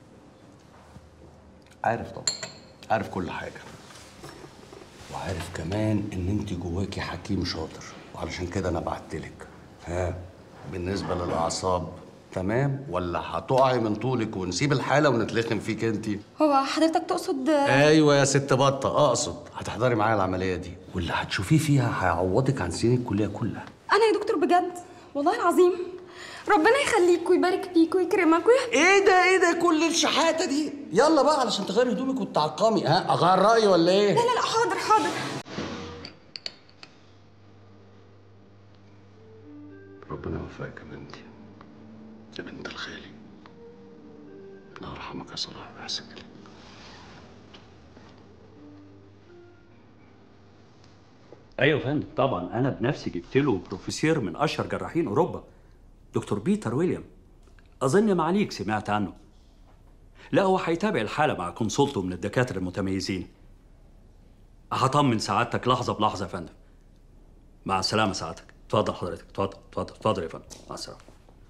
S10: عارف طبعا عارف كل حاجه وعارف كمان ان انت جواكي حكيم شاطر وعلشان كده انا بعتلك ها بالنسبه للاعصاب تمام ولا هتقعي من طولك ونسيب الحاله ونتلخم فيك انت
S7: هو حضرتك تقصد
S10: ايوه يا ست بطه اقصد هتحضري معايا العمليه دي واللي هتشوفيه فيها هيعوضك عن سنين الكليه كلها
S7: انا يا دكتور بجد والله العظيم ربنا يخليك ويبارك فيك ويكرمك ويح...
S10: ايه ده ايه ده كل الشحاته دي يلا بقى علشان تغيري هدومك وتعقمي ها اغير رايي ولا ايه
S7: لا لا لا حاضر حاضر
S10: ربنا يوفقك يا بنتي يا بنت الخالي الله يرحمك يا صلاح ويحسن إليك.
S11: ايوه يا فندم طبعا انا بنفسي جبت له بروفيسور من اشهر جراحين اوروبا دكتور بيتر ويليام اظن معاليك سمعت عنه لا هو هيتابع الحاله مع كونسولته من الدكاتره المتميزين هطمن سعادتك لحظه بلحظه يا فندم مع السلامه سعادتك اتفضل حضرتك اتفضل اتفضل اتفضل يا فندم مع السلامه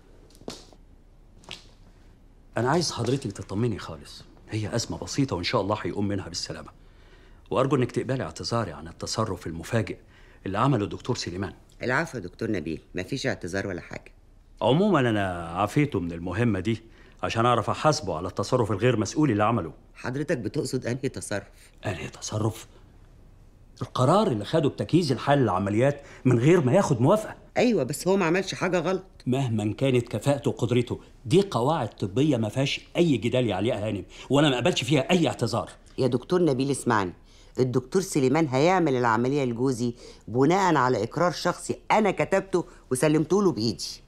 S11: انا عايز حضرتك تطمني خالص هي ازمه بسيطه وان شاء الله هيقوم منها بالسلامه وارجو انك تقبلي اعتذاري عن التصرف المفاجئ اللي عمله الدكتور سليمان
S15: العفو يا دكتور نبيل مفيش اعتذار ولا حاجه
S11: عموما انا عافيته من المهمه دي عشان اعرف احاسبه على التصرف الغير مسؤول اللي عمله
S15: حضرتك بتقصد انهي تصرف
S11: انهي تصرف القرار اللي خده بتجهيز الحل للعمليات من غير ما ياخد موافقه
S15: ايوه بس هو ما عملش حاجه غلط
S11: مهما كانت كفاءته وقدرته دي قواعد طبيه ما فيهاش اي جدال عليها هانم وانا ما قبلش فيها اي اعتذار
S15: يا دكتور نبيل اسمعني الدكتور سليمان هيعمل العمليه لجوزي بناء على اقرار شخصي انا كتبته وسلمته له بايدي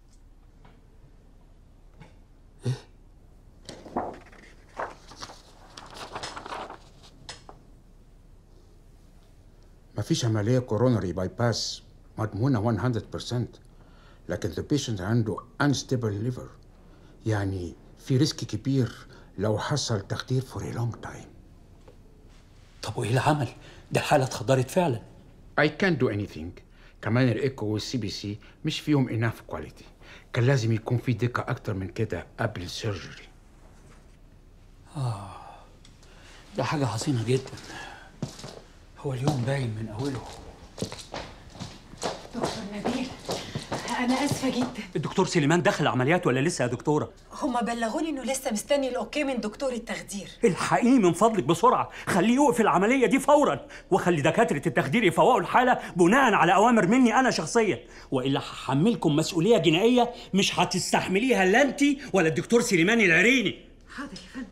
S13: مفيش عملية كوروناري باي باس مضمونة 100% لكن البيشنت عنده unstable liver يعني في ريسك كبير لو حصل تخدير for a long time
S11: طب وايه العمل؟ ده الحاله اتخدرت فعلا
S13: I can't do anything كمان الايكو والسي بي سي مش فيهم enough quality كان لازم يكون في دقة أكتر من كده قبل السيرجري
S11: اه ده حاجه حزينه جدا هو اليوم باين من اوله
S2: دكتور نبيل انا اسفه جدا
S11: الدكتور سليمان دخل عمليات ولا لسه يا دكتوره
S2: هما بلغوني انه لسه مستني الاوكي من دكتور التخدير
S11: الحقيقي من فضلك بسرعه خليه يوقف العمليه دي فورا وخلي دكاتره التخدير يفوقوا الحاله بناء على اوامر مني انا شخصيا والا هحملكم مسؤوليه جنائيه مش هتستحمليها لا انت ولا الدكتور سليمان العريني
S2: حاضر يا فندم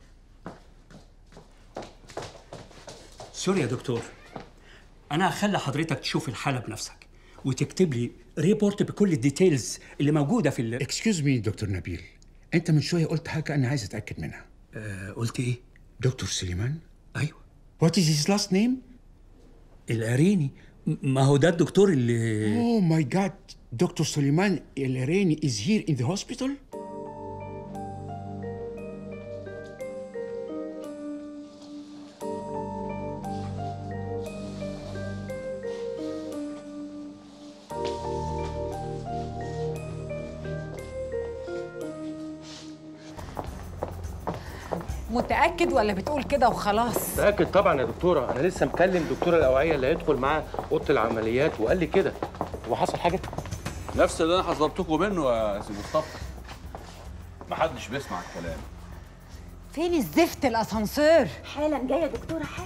S11: سوري يا دكتور انا هخلي حضرتك تشوف الحاله بنفسك وتكتب لي ريبورت بكل الديتيلز اللي موجوده في ال
S13: اكسكيوز مي دكتور نبيل انت من شويه قلت حاجه انا عايز اتاكد منها
S11: آه قلت ايه
S13: دكتور سليمان
S11: ايوه
S13: وات از هيز لاست نيم
S11: العريني م- ما هو ده الدكتور اللي
S13: اوه ماي جاد دكتور سليمان الريني از هير ان ذا هوسبيتال
S2: متاكد ولا بتقول كده وخلاص
S8: متأكد طبعا يا دكتورة أنا لسه مكلم دكتور الأوعية اللي هيدخل معاه أوضة العمليات وقال لي كده هو حصل حاجة؟
S21: نفس اللي انا حذرتكم منه يا سي مصطفى محدش بيسمع الكلام
S2: فين الزفت الاسانسير
S5: حالا جايه دكتوره حالا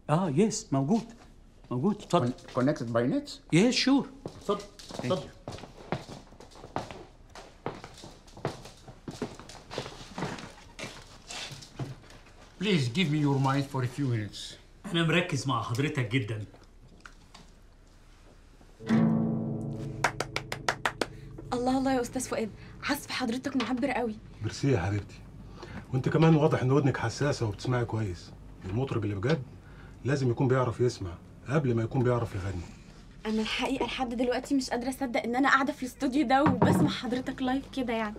S11: اه يس موجود موجود اتفضل
S13: كونكتد باي نت
S11: يس شور اتفضل اتفضل
S13: Please give me your mind for a few minutes.
S11: انا مركز مع حضرتك جدا
S17: الله الله يا استاذ فؤاد عزف حضرتك معبر قوي
S19: ميرسي يا حبيبتي وانت كمان واضح ان ودنك حساسه وبتسمعي كويس المطرب اللي بجد لازم يكون بيعرف يسمع قبل ما يكون بيعرف يغني
S17: انا الحقيقه لحد دلوقتي مش قادره اصدق ان انا قاعده في الاستوديو ده وبسمع حضرتك لايف كده يعني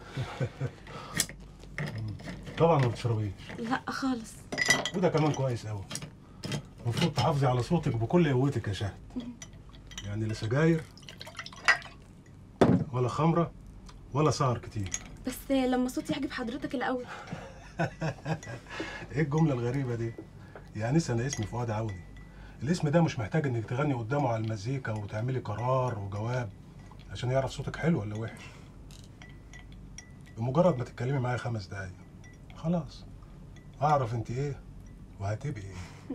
S19: طبعا ما بتشربيش
S17: لا خالص
S19: وده كمان كويس قوي المفروض تحافظي على صوتك بكل قوتك يا شهد يعني لا سجاير ولا خمره ولا سهر كتير
S17: بس لما صوتي يعجب حضرتك الاول
S19: ايه الجمله الغريبه دي يا انسه انا اسمي فؤاد عوني الاسم ده مش محتاج انك تغني قدامه على المزيكا وتعملي قرار وجواب عشان يعرف صوتك حلو ولا وحش بمجرد ما تتكلمي معايا خمس دقايق خلاص اعرف انت ايه وهتبقي ايه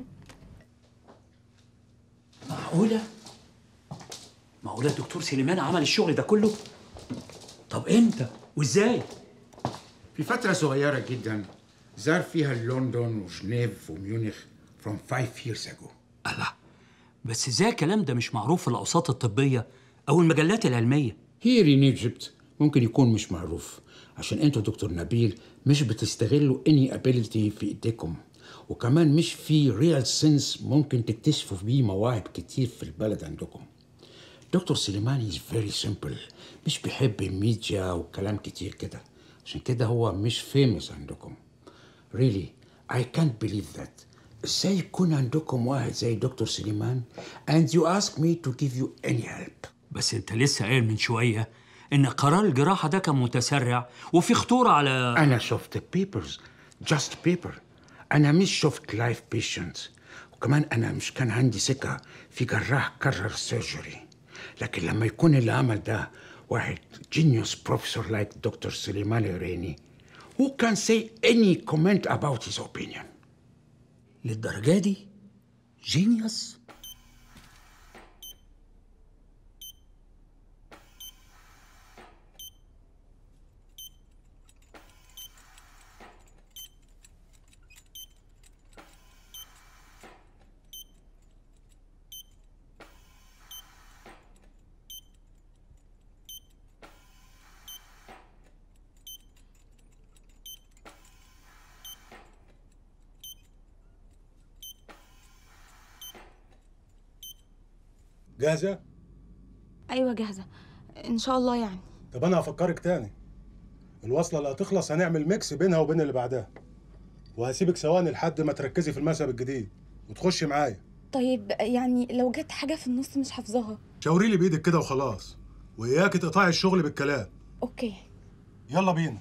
S11: معقوله معقوله الدكتور سليمان عمل الشغل ده كله طب امتى وازاي
S13: في فترة صغيرة جدا زار فيها لندن وجنيف وميونخ from five years ago.
S11: بس ازاي الكلام ده مش معروف في الاوساط الطبيه او المجلات العلميه
S13: Here in Egypt ممكن يكون مش معروف عشان انتوا دكتور نبيل مش بتستغلوا any ability في ايديكم وكمان مش في real sense ممكن تكتشفوا بيه مواهب كتير في البلد عندكم. دكتور سليمان is very simple مش بيحب الميديا وكلام كتير كده عشان كده هو مش famous عندكم. Really I can't believe that. ازاي يكون عندكم واحد زي دكتور سليمان and you ask me to give you any help.
S11: بس انت لسه قايل من شويه ان قرار الجراحه ده كان متسرع وفي خطوره على
S13: أنا شفت بيبرز just paper أنا مش شفت لايف بيشنت وكمان أنا مش كان عندي ثقة في جراح كرر سيرجري لكن لما يكون اللي عمل ده واحد جينيوس بروفيسور لايك دكتور سليمان الريني who can say any comment about his opinion
S11: للدرجه دي جينيوس
S19: جاهزه
S17: ايوه جاهزه ان شاء الله يعني
S19: طب انا هفكرك تاني الوصله اللي هتخلص هنعمل ميكس بينها وبين اللي بعدها وهسيبك ثواني لحد ما تركزي في المذهب الجديد وتخشي معايا
S17: طيب يعني لو جت حاجه في النص مش حافظاها
S19: شاوري لي بايدك كده وخلاص واياكي تقطعي الشغل بالكلام
S17: اوكي
S19: يلا بينا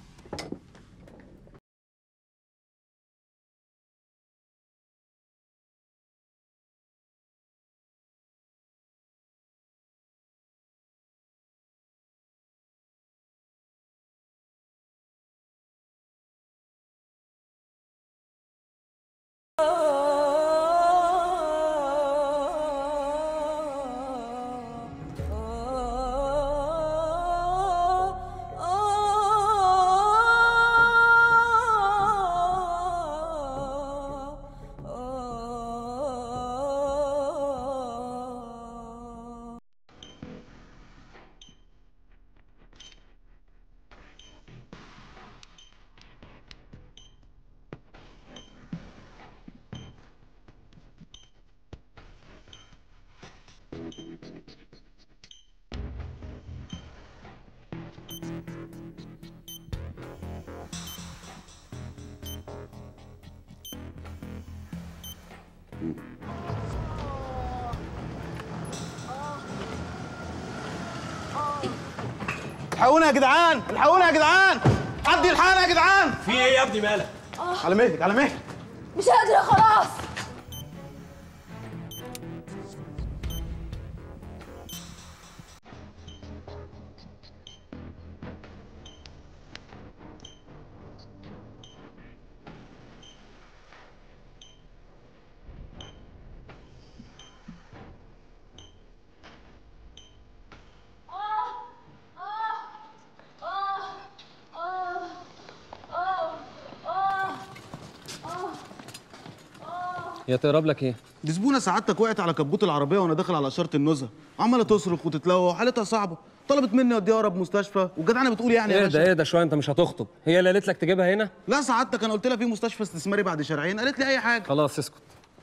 S18: الحقونا يا جدعان الحقونا يا جدعان حد يلحقنا يا جدعان
S16: في ايه يا ابني مالك؟
S18: على مهلك على مهلك
S17: مش قادره خلاص
S12: يا تقرب لك ايه
S18: دي زبونه سعادتك وقعت على كبوت العربيه وانا داخل على اشاره النزهه عماله تصرخ وتتلوى وحالتها صعبه طلبت مني اوديها اقرب مستشفى والجدعنه بتقول يعني يا
S12: اهدى
S18: باشا
S12: اهدى شويه انت مش هتخطب هي اللي قالت لك تجيبها هنا
S18: لا سعادتك انا قلت لها في مستشفى استثماري بعد شارعين قالت لي اي حاجه
S12: خلاص اسكت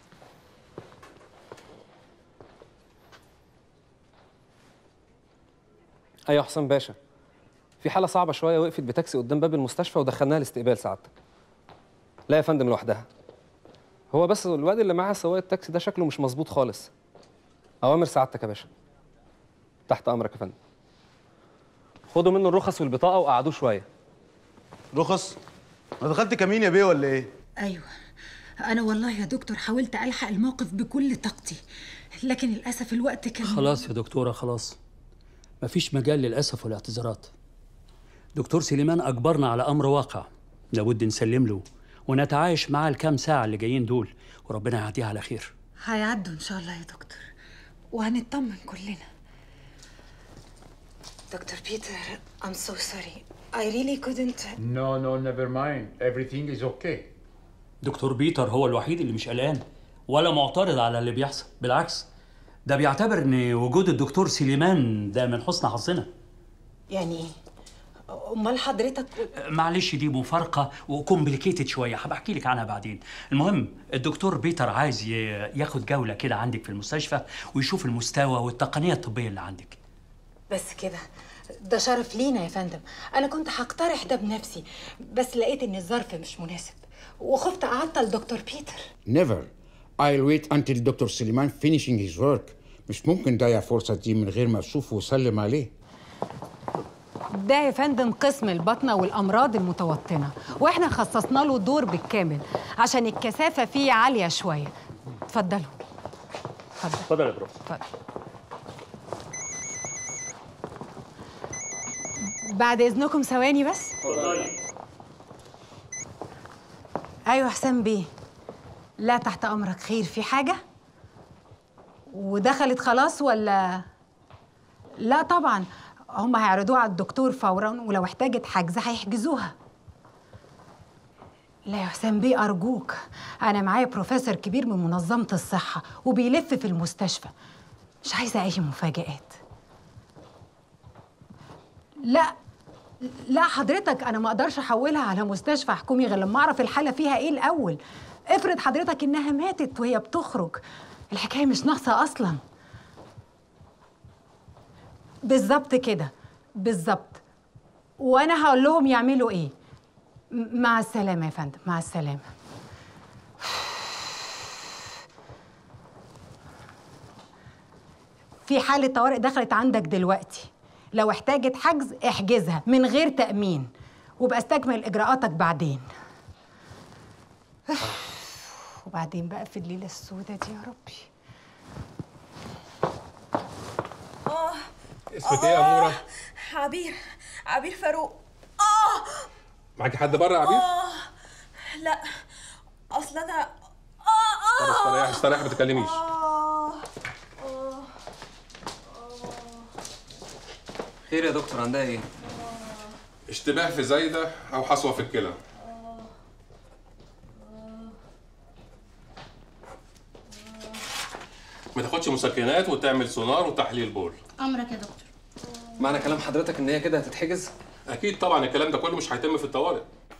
S12: ايوه حسام باشا في حاله صعبه شويه وقفت بتاكسي قدام باب المستشفى ودخلناها الاستقبال سعادتك لا يا فندم لوحدها هو بس الواد اللي معاها سواق التاكسي ده شكله مش مظبوط خالص اوامر سعادتك يا باشا تحت امرك يا فندم خدوا منه الرخص والبطاقه وقعدوه شويه
S18: رخص انا دخلت كمين يا بيه ولا ايه
S2: ايوه انا والله يا دكتور حاولت الحق الموقف بكل طاقتي لكن للاسف الوقت كان
S4: خلاص يا دكتورة خلاص مفيش مجال للأسف والاعتذارات دكتور سليمان أجبرنا على أمر واقع لابد نسلم له ونتعايش معاه الكام ساعة اللي جايين دول وربنا يعديها على خير
S2: هيعدوا ان شاء الله يا دكتور وهنطمن كلنا دكتور بيتر I'm so sorry I really couldn't
S13: No, no, never mind. Everything is okay.
S4: دكتور بيتر هو الوحيد اللي مش قلقان ولا معترض على اللي بيحصل بالعكس ده بيعتبر ان وجود الدكتور سليمان ده من حسن حظنا
S2: يعني ايه امال حضرتك
S4: معلش دي مفارقه وكومبليكيتد شويه هبقى احكي لك عنها بعدين المهم الدكتور بيتر عايز ي- ياخد جوله كده عندك في المستشفى ويشوف المستوى والتقنيه الطبيه اللي عندك
S2: بس كده ده شرف لينا يا فندم انا كنت هقترح ده بنفسي بس لقيت ان الظرف مش مناسب وخفت اعطل دكتور بيتر
S13: Never. I'll wait until Dr. Suleiman finishing his work. مش ممكن ضيع فرصة دي من غير ما أشوفه وأسلم عليه.
S2: ده يا فندم قسم البطنة والأمراض المتوطنة وإحنا خصصنا له دور بالكامل عشان الكثافة فيه عالية شوية اتفضلوا
S11: اتفضل يا بروف
S2: اتفضل بعد إذنكم ثواني بس
S11: اتفضلي
S2: أيوة حسام بيه لا تحت أمرك خير في حاجة ودخلت خلاص ولا لا طبعا هم هيعرضوها على الدكتور فورا ولو احتاجت حجز هيحجزوها لا يا حسام بيه أرجوك أنا معايا بروفيسور كبير من منظمة الصحة وبيلف في المستشفى مش عايزة أي مفاجآت لا لا حضرتك أنا ما أقدرش أحولها على مستشفى حكومي غير لما أعرف الحالة فيها إيه الأول افرض حضرتك إنها ماتت وهي بتخرج الحكاية مش ناقصة أصلاً بالظبط كده بالظبط وانا هقول لهم يعملوا ايه م- مع السلامه يا فندم مع السلامه في حاله طوارئ دخلت عندك دلوقتي لو احتاجت حجز احجزها من غير تامين وبقى استكمل اجراءاتك بعدين وبعدين بقى في الليله السوداء دي يا ربي
S17: اه
S8: اسمك ايه يا أمورة؟
S17: عبير عبير فاروق اه
S8: معاكي حد بره يا عبير؟
S17: اه لا اصل انا اه
S8: طب
S17: اه
S8: استريح استريح ما تتكلميش
S17: آه. آه.
S12: خير يا دكتور عندها ايه
S8: اشتباه في زايدة أو حصوة في الكلى ما تاخدش مسكنات وتعمل سونار وتحليل بول
S17: امرك يا دكتور
S12: معنى كلام حضرتك ان هي كده هتتحجز
S8: اكيد طبعا الكلام ده كله مش هيتم في الطوارئ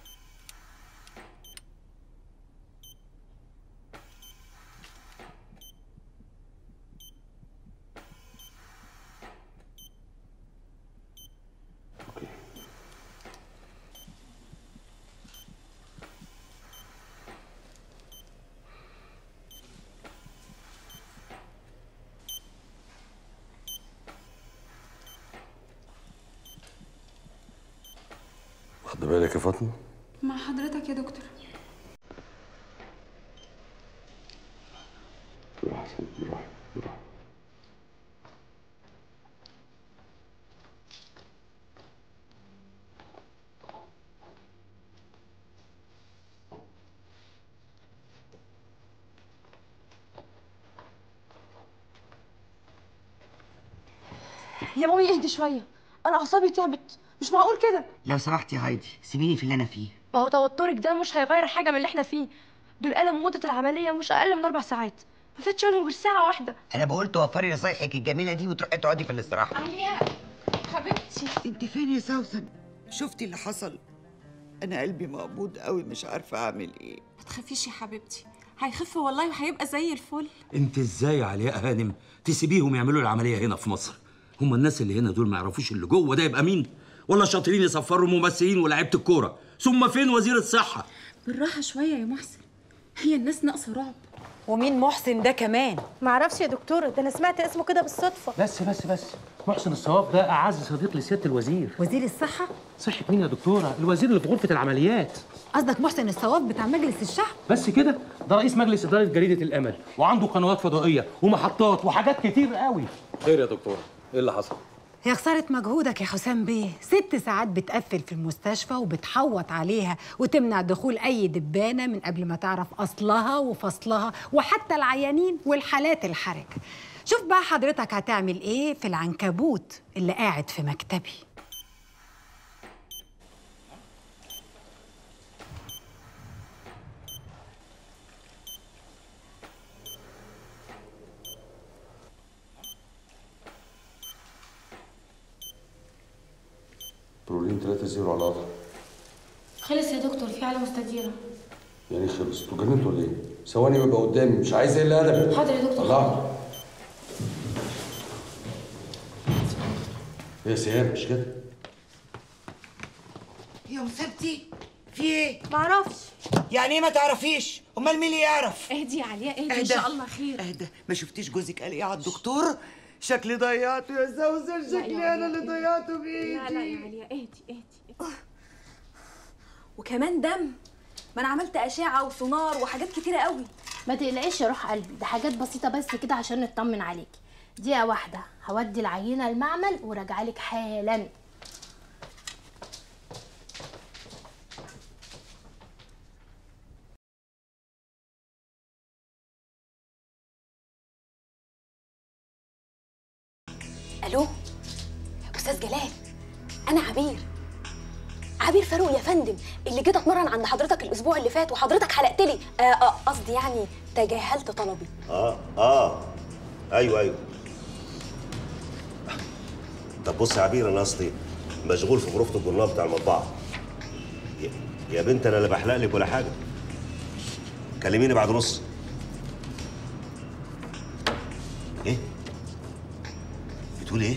S6: واخد بالك يا فاطمه
S7: مع حضرتك يا دكتور
S6: روح احسن روح روح
S20: يا مامي اهدي شويه انا اعصابي تعبت مش معقول كده
S15: لو سمحتي يا هايدي سيبيني في اللي انا فيه
S17: ما هو توترك ده مش هيغير حاجه من اللي احنا فيه
S14: دول قلموا مده العمليه مش اقل من اربع ساعات ما فاتش منهم غير ساعه واحده
S15: انا بقول توفري نصايحك الجميله دي وتروحي تقعدي في الاستراحه
S14: عليا حبيبتي
S15: انت فين يا سوسن شفتي اللي حصل انا قلبي مقبوض قوي مش عارفه اعمل ايه
S14: ما تخافيش يا حبيبتي هيخف والله وهيبقى زي الفل
S22: انت ازاي يا علياء هانم تسيبيهم يعملوا العمليه هنا في مصر هم الناس اللي هنا دول ما يعرفوش اللي جوه ده يبقى مين ولا شاطرين يصفروا ممثلين ولاعيبه الكوره ثم فين وزير الصحه
S14: بالراحه شويه يا محسن هي الناس ناقصه رعب
S2: ومين محسن ده كمان
S14: معرفش يا دكتوره ده انا سمعت اسمه كده بالصدفه
S1: بس بس بس محسن الصواب ده اعز صديق لسياده الوزير
S2: وزير الصحة
S1: صحة مين يا دكتوره الوزير اللي في غرفه العمليات
S2: قصدك محسن الصواب بتاع مجلس الشعب
S1: بس كده ده رئيس مجلس اداره جريده الامل وعنده قنوات فضائيه ومحطات وحاجات كتير قوي
S6: خير يا دكتوره ايه اللي حصل
S2: هي خسارة مجهودك يا حسام بيه ست ساعات بتقفل في المستشفى وبتحوط عليها وتمنع دخول أي دبانة من قبل ما تعرف أصلها وفصلها وحتى العيانين والحالات الحرجة شوف بقى حضرتك هتعمل إيه في العنكبوت اللي قاعد في مكتبي
S9: برولين 3 0 على القطر
S14: خلص يا دكتور في على مستديره
S9: يعني خلص انتوا جننتوا ولا ايه؟ ثواني ويبقى قدامي مش عايز الا ادبي
S14: حاضر يا دكتور.
S9: الله يا سيام مش كده
S15: يا مسابتي في ايه
S14: معرفش
S15: يعني ايه ما تعرفيش امال مين اللي يعرف
S14: اهدي يا علياء اهدي ان
S15: اهدى.
S14: شاء الله خير
S15: اهدى ما شفتيش جوزك قال ايه على الدكتور شكلي ضيعته يا سوسن
S14: لا يا
S15: شكلي انا
S14: علياء،
S15: اللي
S14: اهدي.
S15: ضيعته بايدي
S14: لا لا يا علياء اهدي اهدي وكمان دم ما انا عملت اشعه وسونار وحاجات كتيره قوي
S23: ما تقلقيش يا روح قلبي ده حاجات بسيطة بس كده عشان نطمن عليكي دقيقة واحدة هودي العينة المعمل وراجعلك حالا
S5: الو استاذ جلال انا عبير عبير فاروق يا فندم اللي جيت اتمرن عند حضرتك الاسبوع اللي فات وحضرتك حلقت لي آه، آه، قصدي يعني تجاهلت طلبي
S24: اه اه ايوه ايوه طب بص يا عبير انا قصدي مشغول في غرفه الجورنال بتاع المطبعه يا- يا بنت انا لا بحلق لك ولا حاجه كلميني بعد نص ايه بتقولي ايه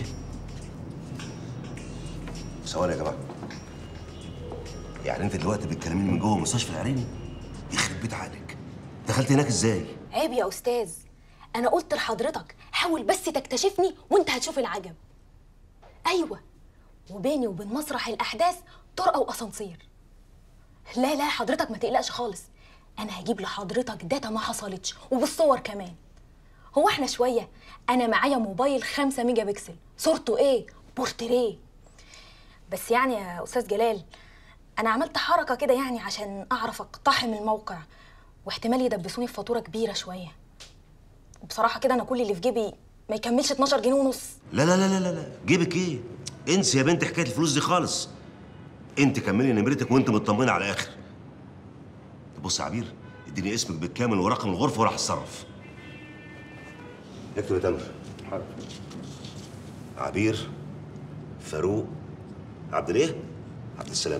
S24: ثواني يا جماعه يعني انت دلوقتي بتكلميني من جوه مستشفى العريني يخرب بيت عقلك دخلت هناك ازاي
S5: عيب يا استاذ انا قلت لحضرتك حاول بس تكتشفني وانت هتشوف العجب ايوه وبيني وبين مسرح الاحداث طرقه واسانسير لا لا حضرتك ما تقلقش خالص انا هجيب لحضرتك داتا ما حصلتش وبالصور كمان هو احنا شويه انا معايا موبايل 5 ميجا بكسل صورته ايه بورتريه بس يعني يا استاذ جلال انا عملت حركه كده يعني عشان اعرف اقتحم الموقع واحتمال يدبسوني في فاتوره كبيره شويه وبصراحه كده انا كل اللي في جيبي ما يكملش 12 جنيه ونص
S24: لا لا لا لا لا لا جيبك ايه انسي يا بنت حكايه الفلوس دي خالص انت كملي نمرتك وانت مطمنه على الاخر بص يا عبير اديني اسمك بالكامل ورقم الغرفه وراح اتصرف اكتب يا تامر عبير فاروق عبد الايه عبد السلام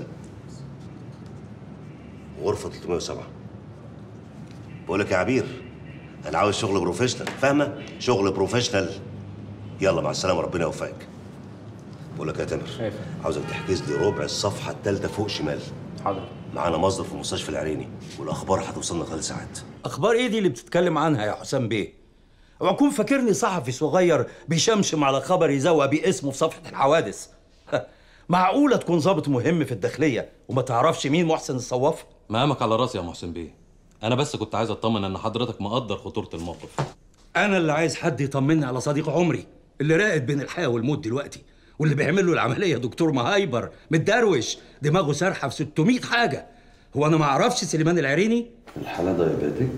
S24: غرفه 307 بقول لك يا عبير انا عاوز شغل بروفيشنال فاهمه شغل بروفيشنال يلا مع السلامه ربنا يوفقك بقول لك يا تامر عاوزك تحجز لي ربع الصفحه الثالثه فوق شمال
S21: حاضر
S24: معانا مصدر في مستشفى العريني والاخبار هتوصلنا خلال ساعات
S22: اخبار ايه دي اللي بتتكلم عنها يا حسام بيه اوعى تكون فاكرني صحفي صغير بيشمشم على خبر يزوق بيه اسمه في صفحه الحوادث معقوله تكون ضابط مهم في الداخليه وما تعرفش مين محسن الصواف
S6: مقامك على راسي يا محسن بيه انا بس كنت عايز اطمن ان حضرتك مقدر خطوره الموقف
S22: انا اللي عايز حد يطمني على صديق عمري اللي راقد بين الحياه والموت دلوقتي واللي بيعمل له العمليه دكتور مهايبر متدروش دماغه سارحه في 600 حاجه هو انا ما اعرفش سليمان العريني
S9: الحالة دايباتيك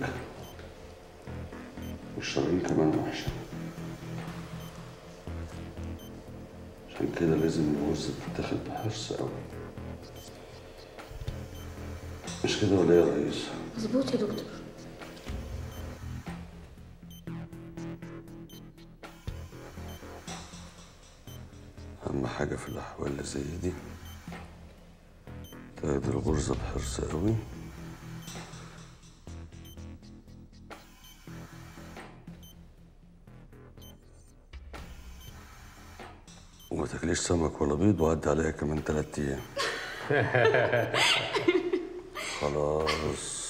S9: والشرايين كمان وحشة عشان كده لازم الغرزة تتاخد بحرص قوي مش كده ولا ايه يا ريس؟
S23: مظبوط يا دكتور
S9: أهم حاجة في الأحوال اللي زي دي تقعد الغرزة بحرص قوي وما تاكليش سمك ولا بيض وعدي عليها كمان تلات أيام خلاص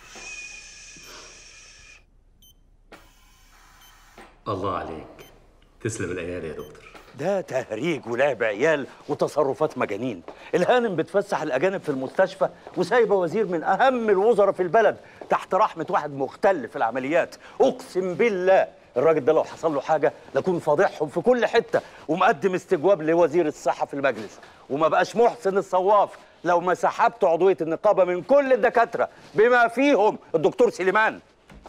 S11: الله عليك تسلم الايادي يا دكتور
S22: ده تهريج ولعب عيال وتصرفات مجانين الهانم بتفسح الاجانب في المستشفى وسايبه وزير من اهم الوزراء في البلد تحت رحمه واحد مختل في العمليات اقسم بالله الراجل ده لو حصل له حاجه لكون فاضحهم في كل حته ومقدم استجواب لوزير الصحه في المجلس وما بقاش محسن الصواف لو ما سحبت عضويه النقابه من كل الدكاتره بما فيهم الدكتور سليمان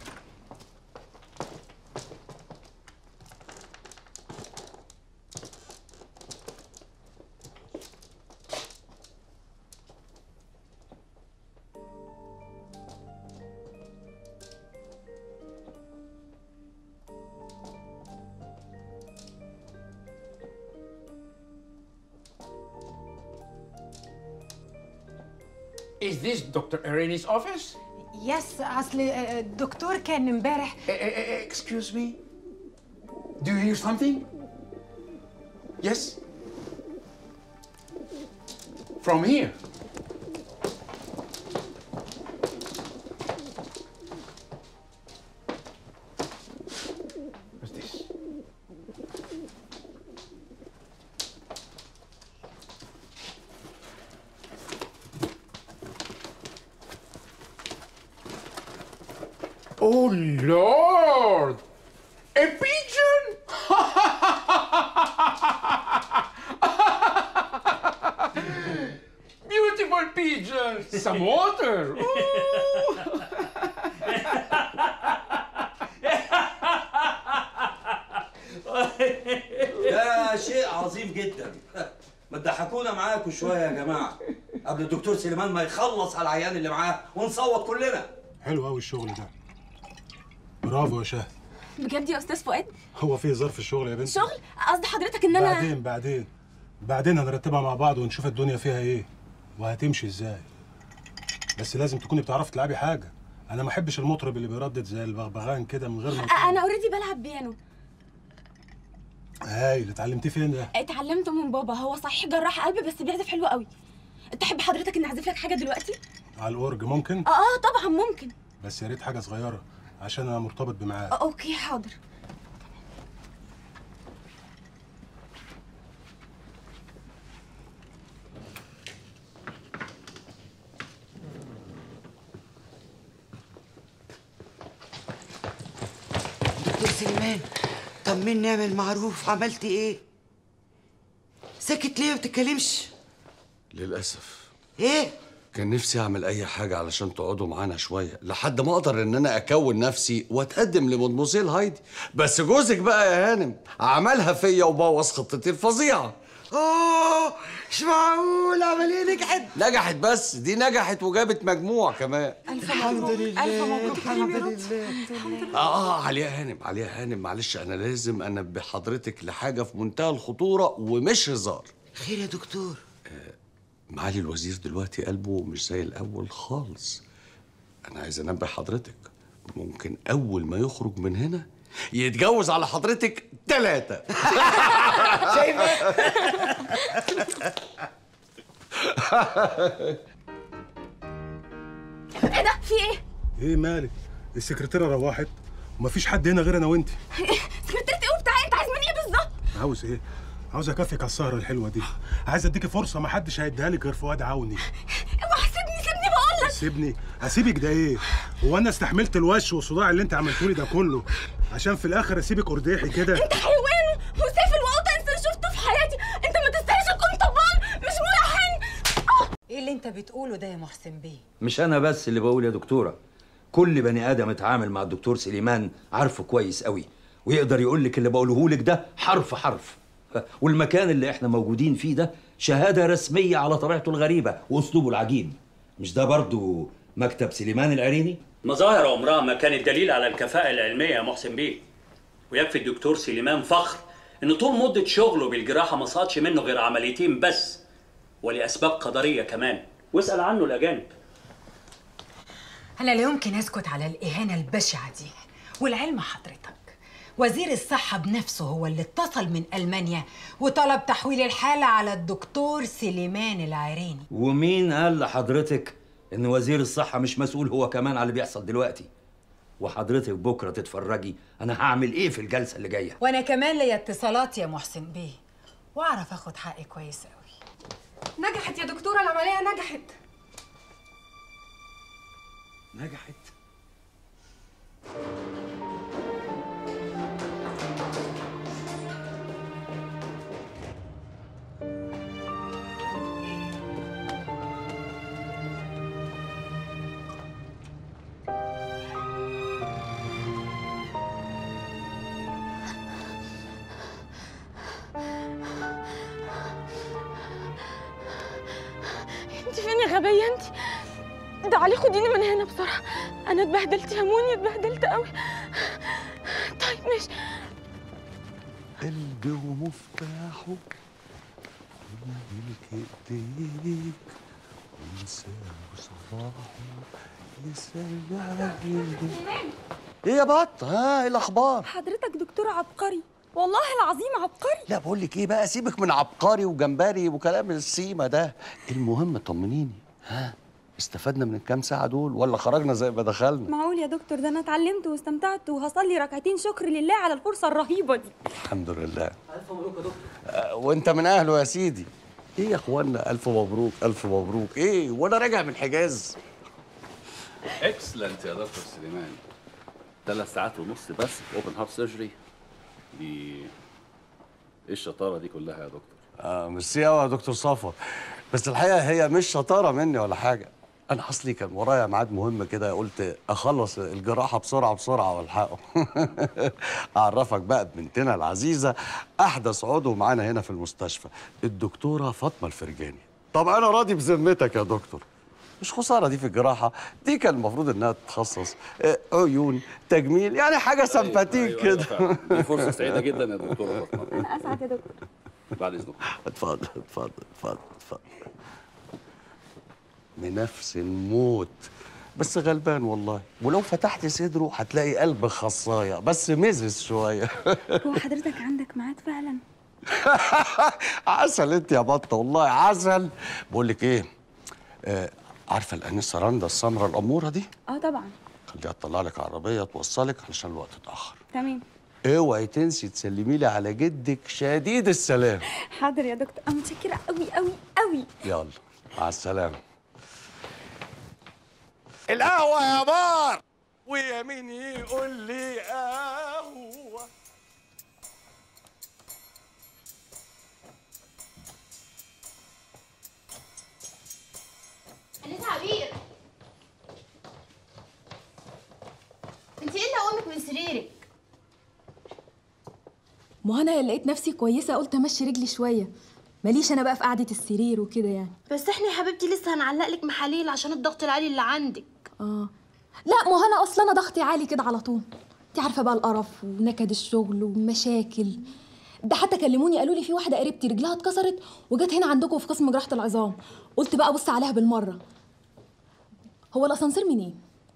S13: Is this Dr. Ireni's office?
S2: يس اصل آه، الدكتور كان امبارح
S13: Eh, eh, eh, excuse me. Do you hear something? Yes? From here. What's this? Oh Lord! A pigeon! Beautiful pigeon! Some water! Ooh.
S22: ده شيء عظيم جدا ما تضحكونا معاكم شويه يا جماعه قبل الدكتور سليمان ما يخلص على العيان اللي معاه ونصوت كلنا
S3: حلو قوي الشغل ده برافو يا شهد
S14: بجد يا استاذ فؤاد
S3: هو في ظرف الشغل يا بنتي
S14: شغل قصدي حضرتك ان انا
S3: بعدين بعدين بعدين هنرتبها مع بعض ونشوف الدنيا فيها ايه وهتمشي ازاي بس لازم تكوني بتعرفي تلعبي حاجه انا ما احبش المطرب اللي بيردد زي البغبغان كده من غير ما
S14: انا اوريدي بلعب بيانو
S3: هاي اللي اتعلمتيه فين ده
S14: اتعلمته من بابا هو صحيح جراح قلب بس بيعزف حلو قوي تحب حضرتك ان اعزف لك حاجه دلوقتي
S3: على الاورج ممكن
S14: اه اه طبعا ممكن
S3: بس يا ريت حاجه صغيره عشان انا مرتبط بميعاد
S14: آه، اوكي حاضر
S15: دكتور سليمان طمني اعمل معروف عملتي ايه ساكت ليه ما بتتكلمش
S9: للأسف
S15: ايه
S9: كان نفسي أعمل أي حاجة علشان تقعدوا معانا شوية لحد ما أقدر إن أنا أكون نفسي وأتقدم لمدموزيل هايدي بس جوزك بقى يا هانم عملها فيا وبوظ خطتي الفظيعة
S15: اوه مش معقول عمليه نجحت
S9: نجحت بس دي نجحت وجابت مجموع كمان
S14: الف
S15: الحمد لله
S14: الف مبروك
S15: الحمد
S14: لله
S9: آه, آه عليا هانم عليا هانم معلش أنا لازم أنبه حضرتك لحاجة في منتهى الخطورة ومش هزار
S15: خير يا دكتور
S9: معالي الوزير دلوقتي قلبه مش زي الأول خالص أنا عايز أنبه حضرتك ممكن أول ما يخرج من هنا يتجوز على حضرتك ثلاثة
S15: شايفه
S14: ايه ده في ايه
S3: ايه مالك السكرتيره روحت ومفيش حد هنا غير انا وانت
S14: سكرتيرة ايه وبتاع انت عايز مني ايه بالظبط
S3: عاوز ايه عاوز اكافئك على السهره الحلوه دي عايز اديكي فرصه ما حدش هيديها لك غير فؤاد عوني
S14: اوعى سيبني سيبني بقول لك
S3: سيبني هسيبك ده ايه هو انا استحملت الوش والصداع اللي انت عملته لي ده كله عشان في الاخر اسيبك قرداحي كده
S14: انت حيوان وسيف الوقت انسان شفته في حياتي انت ما تستاهلش تكون طبال مش ملحن
S2: ايه اللي انت بتقوله ده يا محسن بيه
S22: مش انا بس اللي بقول يا دكتوره كل بني ادم اتعامل مع الدكتور سليمان عارفه كويس قوي ويقدر يقول لك اللي بقوله لك ده حرف حرف والمكان اللي احنا موجودين فيه ده شهاده رسميه على طبيعته الغريبه واسلوبه العجيب مش ده برضو مكتب سليمان العريني
S11: مظاهر عمرها ما كانت دليل على الكفاءة العلمية يا محسن بيه ويكفي الدكتور سليمان فخر إن طول مدة شغله بالجراحة ما سقطش منه غير عمليتين بس ولأسباب قدرية كمان واسأل عنه الأجانب
S2: أنا لا يمكن أسكت على الإهانة البشعة دي والعلم حضرتك وزير الصحة بنفسه هو اللي اتصل من ألمانيا وطلب تحويل الحالة على الدكتور سليمان العريني
S22: ومين قال لحضرتك ان وزير الصحه مش مسؤول هو كمان على اللي بيحصل دلوقتي وحضرتك بكره تتفرجي انا هعمل ايه في الجلسه اللي جايه
S2: وأنا كمان ليا اتصالات يا محسن بيه وأعرف أخد حقي كويس أوي
S14: نجحت يا دكتورة العملية نجحت
S22: نجحت
S17: انت فين يا غبية انت تعالي خديني من هنا بسرعة انا اتبهدلت يا موني اتبهدلت قوي طيب ماشي
S22: قلبي ومفتاحه ملك ايديك وانساه صباحه يسلم ايه يا بط ها ايه الاخبار
S17: حضرتك دكتور عبقري والله العظيم عبقري
S22: لا بقول لك ايه بقى سيبك من عبقري وجمبري وكلام السيما ده المهم طمنيني ها استفدنا من الكام ساعه دول ولا خرجنا زي ما دخلنا
S17: معقول يا دكتور ده انا اتعلمت واستمتعت وهصلي ركعتين شكر لله على الفرصة الرهيبة دي
S22: الحمد لله
S8: الف مبروك يا دكتور
S22: آه، وانت من اهله يا سيدي ايه يا اخوانا الف مبروك الف مبروك ايه وانا راجع من حجاز
S21: اكسلنت يا دكتور سليمان ثلاث ساعات ونص بس في اوبن هارت سيرجري دي ايه الشطاره دي كلها يا دكتور
S22: اه ميرسي قوي يا دكتور صفا بس الحقيقه هي مش شطاره مني ولا حاجه انا اصلي كان ورايا ميعاد مهم كده قلت اخلص الجراحه بسرعه بسرعه والحقه اعرفك بقى ببنتنا العزيزه احدث عضو معانا هنا في المستشفى الدكتوره فاطمه الفرجاني طب انا راضي بذمتك يا دكتور مش خساره دي في الجراحه دي كان المفروض انها تتخصص آه، عيون تجميل يعني حاجه سمباتيك كده
S21: فعلا. دي فرصه سعيده جدا يا دكتوره فاطمه
S17: انا اسعد يا دكتور
S21: بعد اذنك
S22: اتفضل اتفضل اتفضل اتفضل بنفس الموت بس غلبان والله ولو فتحت صدره هتلاقي قلب خصايه بس مزز شويه
S17: هو حضرتك عندك ميعاد فعلا
S22: عسل انت يا بطه والله عسل بقول لك ايه آه عارفه الانسه رندا السمراء الاموره دي
S17: اه طبعا
S22: خليها تطلع لك عربيه توصلك علشان الوقت اتاخر
S17: تمام
S22: اوعي تنسي تسلمي لي على جدك شديد السلام
S17: حاضر يا دكتور انا متشكره قوي قوي قوي
S22: يلا مع السلامه القهوه يا بار ويا مين يقول لي قهوه
S23: أنسة عبير انت ايه اللي قومك من سريرك
S14: ما انا لقيت نفسي كويسة قلت امشي رجلي شوية ماليش انا بقى في قعدة السرير وكده يعني
S23: بس احنا يا حبيبتي لسه هنعلق لك محاليل عشان الضغط العالي اللي عندك
S14: اه لا ما هو انا اصلا انا ضغطي عالي كده على طول انت عارفه بقى القرف ونكد الشغل ومشاكل ده حتى كلموني قالوا لي في واحده قريبتي رجلها اتكسرت وجت هنا عندكم في قسم جراحه العظام قلت بقى بص عليها بالمره هو الاسانسير منين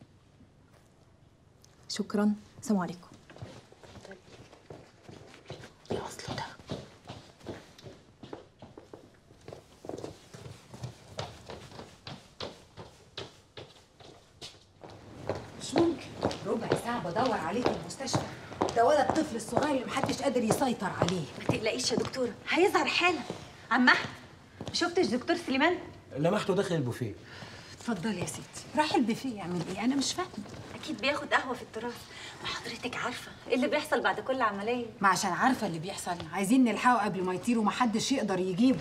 S14: شكرا سلام عليكم
S23: يا اصله ده
S2: مش ممكن ربع ساعة بدور عليه في المستشفى ده ولا الطفل الصغير اللي محدش قادر يسيطر عليه
S5: ما تقلقيش يا دكتورة هيظهر حالا عم أحمد ما شفتش دكتور سليمان
S8: لمحته داخل البوفيه
S2: اتفضلي يا ستي راح البوفيه يعمل ايه انا مش فاهمه
S5: اكيد بياخد قهوه في التراث وحضرتك عارفه ايه اللي بيحصل بعد كل عمليه
S2: ما عشان عارفه اللي بيحصل عايزين نلحقه قبل ما يطير ومحدش يقدر يجيبه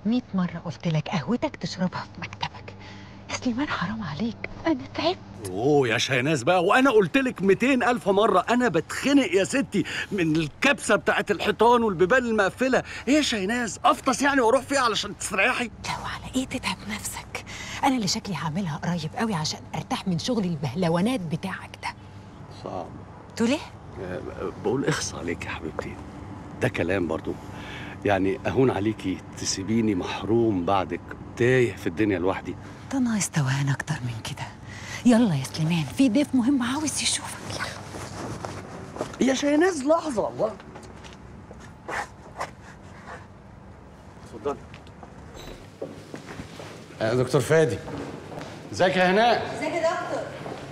S2: مئة مرة قلت لك قهوتك تشربها في مكتبك يا سليمان حرام عليك أنا تعبت
S9: اوه يا شيناز بقى وانا قلت لك 200 الف مره انا بتخنق يا ستي من الكبسه بتاعت الحيطان والبيبان المقفله ايه يا شيناز افطس يعني واروح فيها علشان تستريحي
S2: لو على إيه تتعب نفسك أنا اللي شكلي هعملها قريب قوي عشان أرتاح من شغل البهلوانات بتاعك ده
S9: صعب
S2: تقول إيه؟
S9: آه، بقول اخص عليك يا حبيبتي ده كلام برضو يعني اهون عليكي تسيبيني محروم بعدك تايه في الدنيا لوحدي
S2: ده ناقص توهان أكتر من كده يلا يا سليمان في ضيف مهم عاوز يشوفك يلا
S9: يا شيناز لحظه الله اتفضلي
S10: يا دكتور فادي ازيك يا هناء
S15: ازيك يا دكتور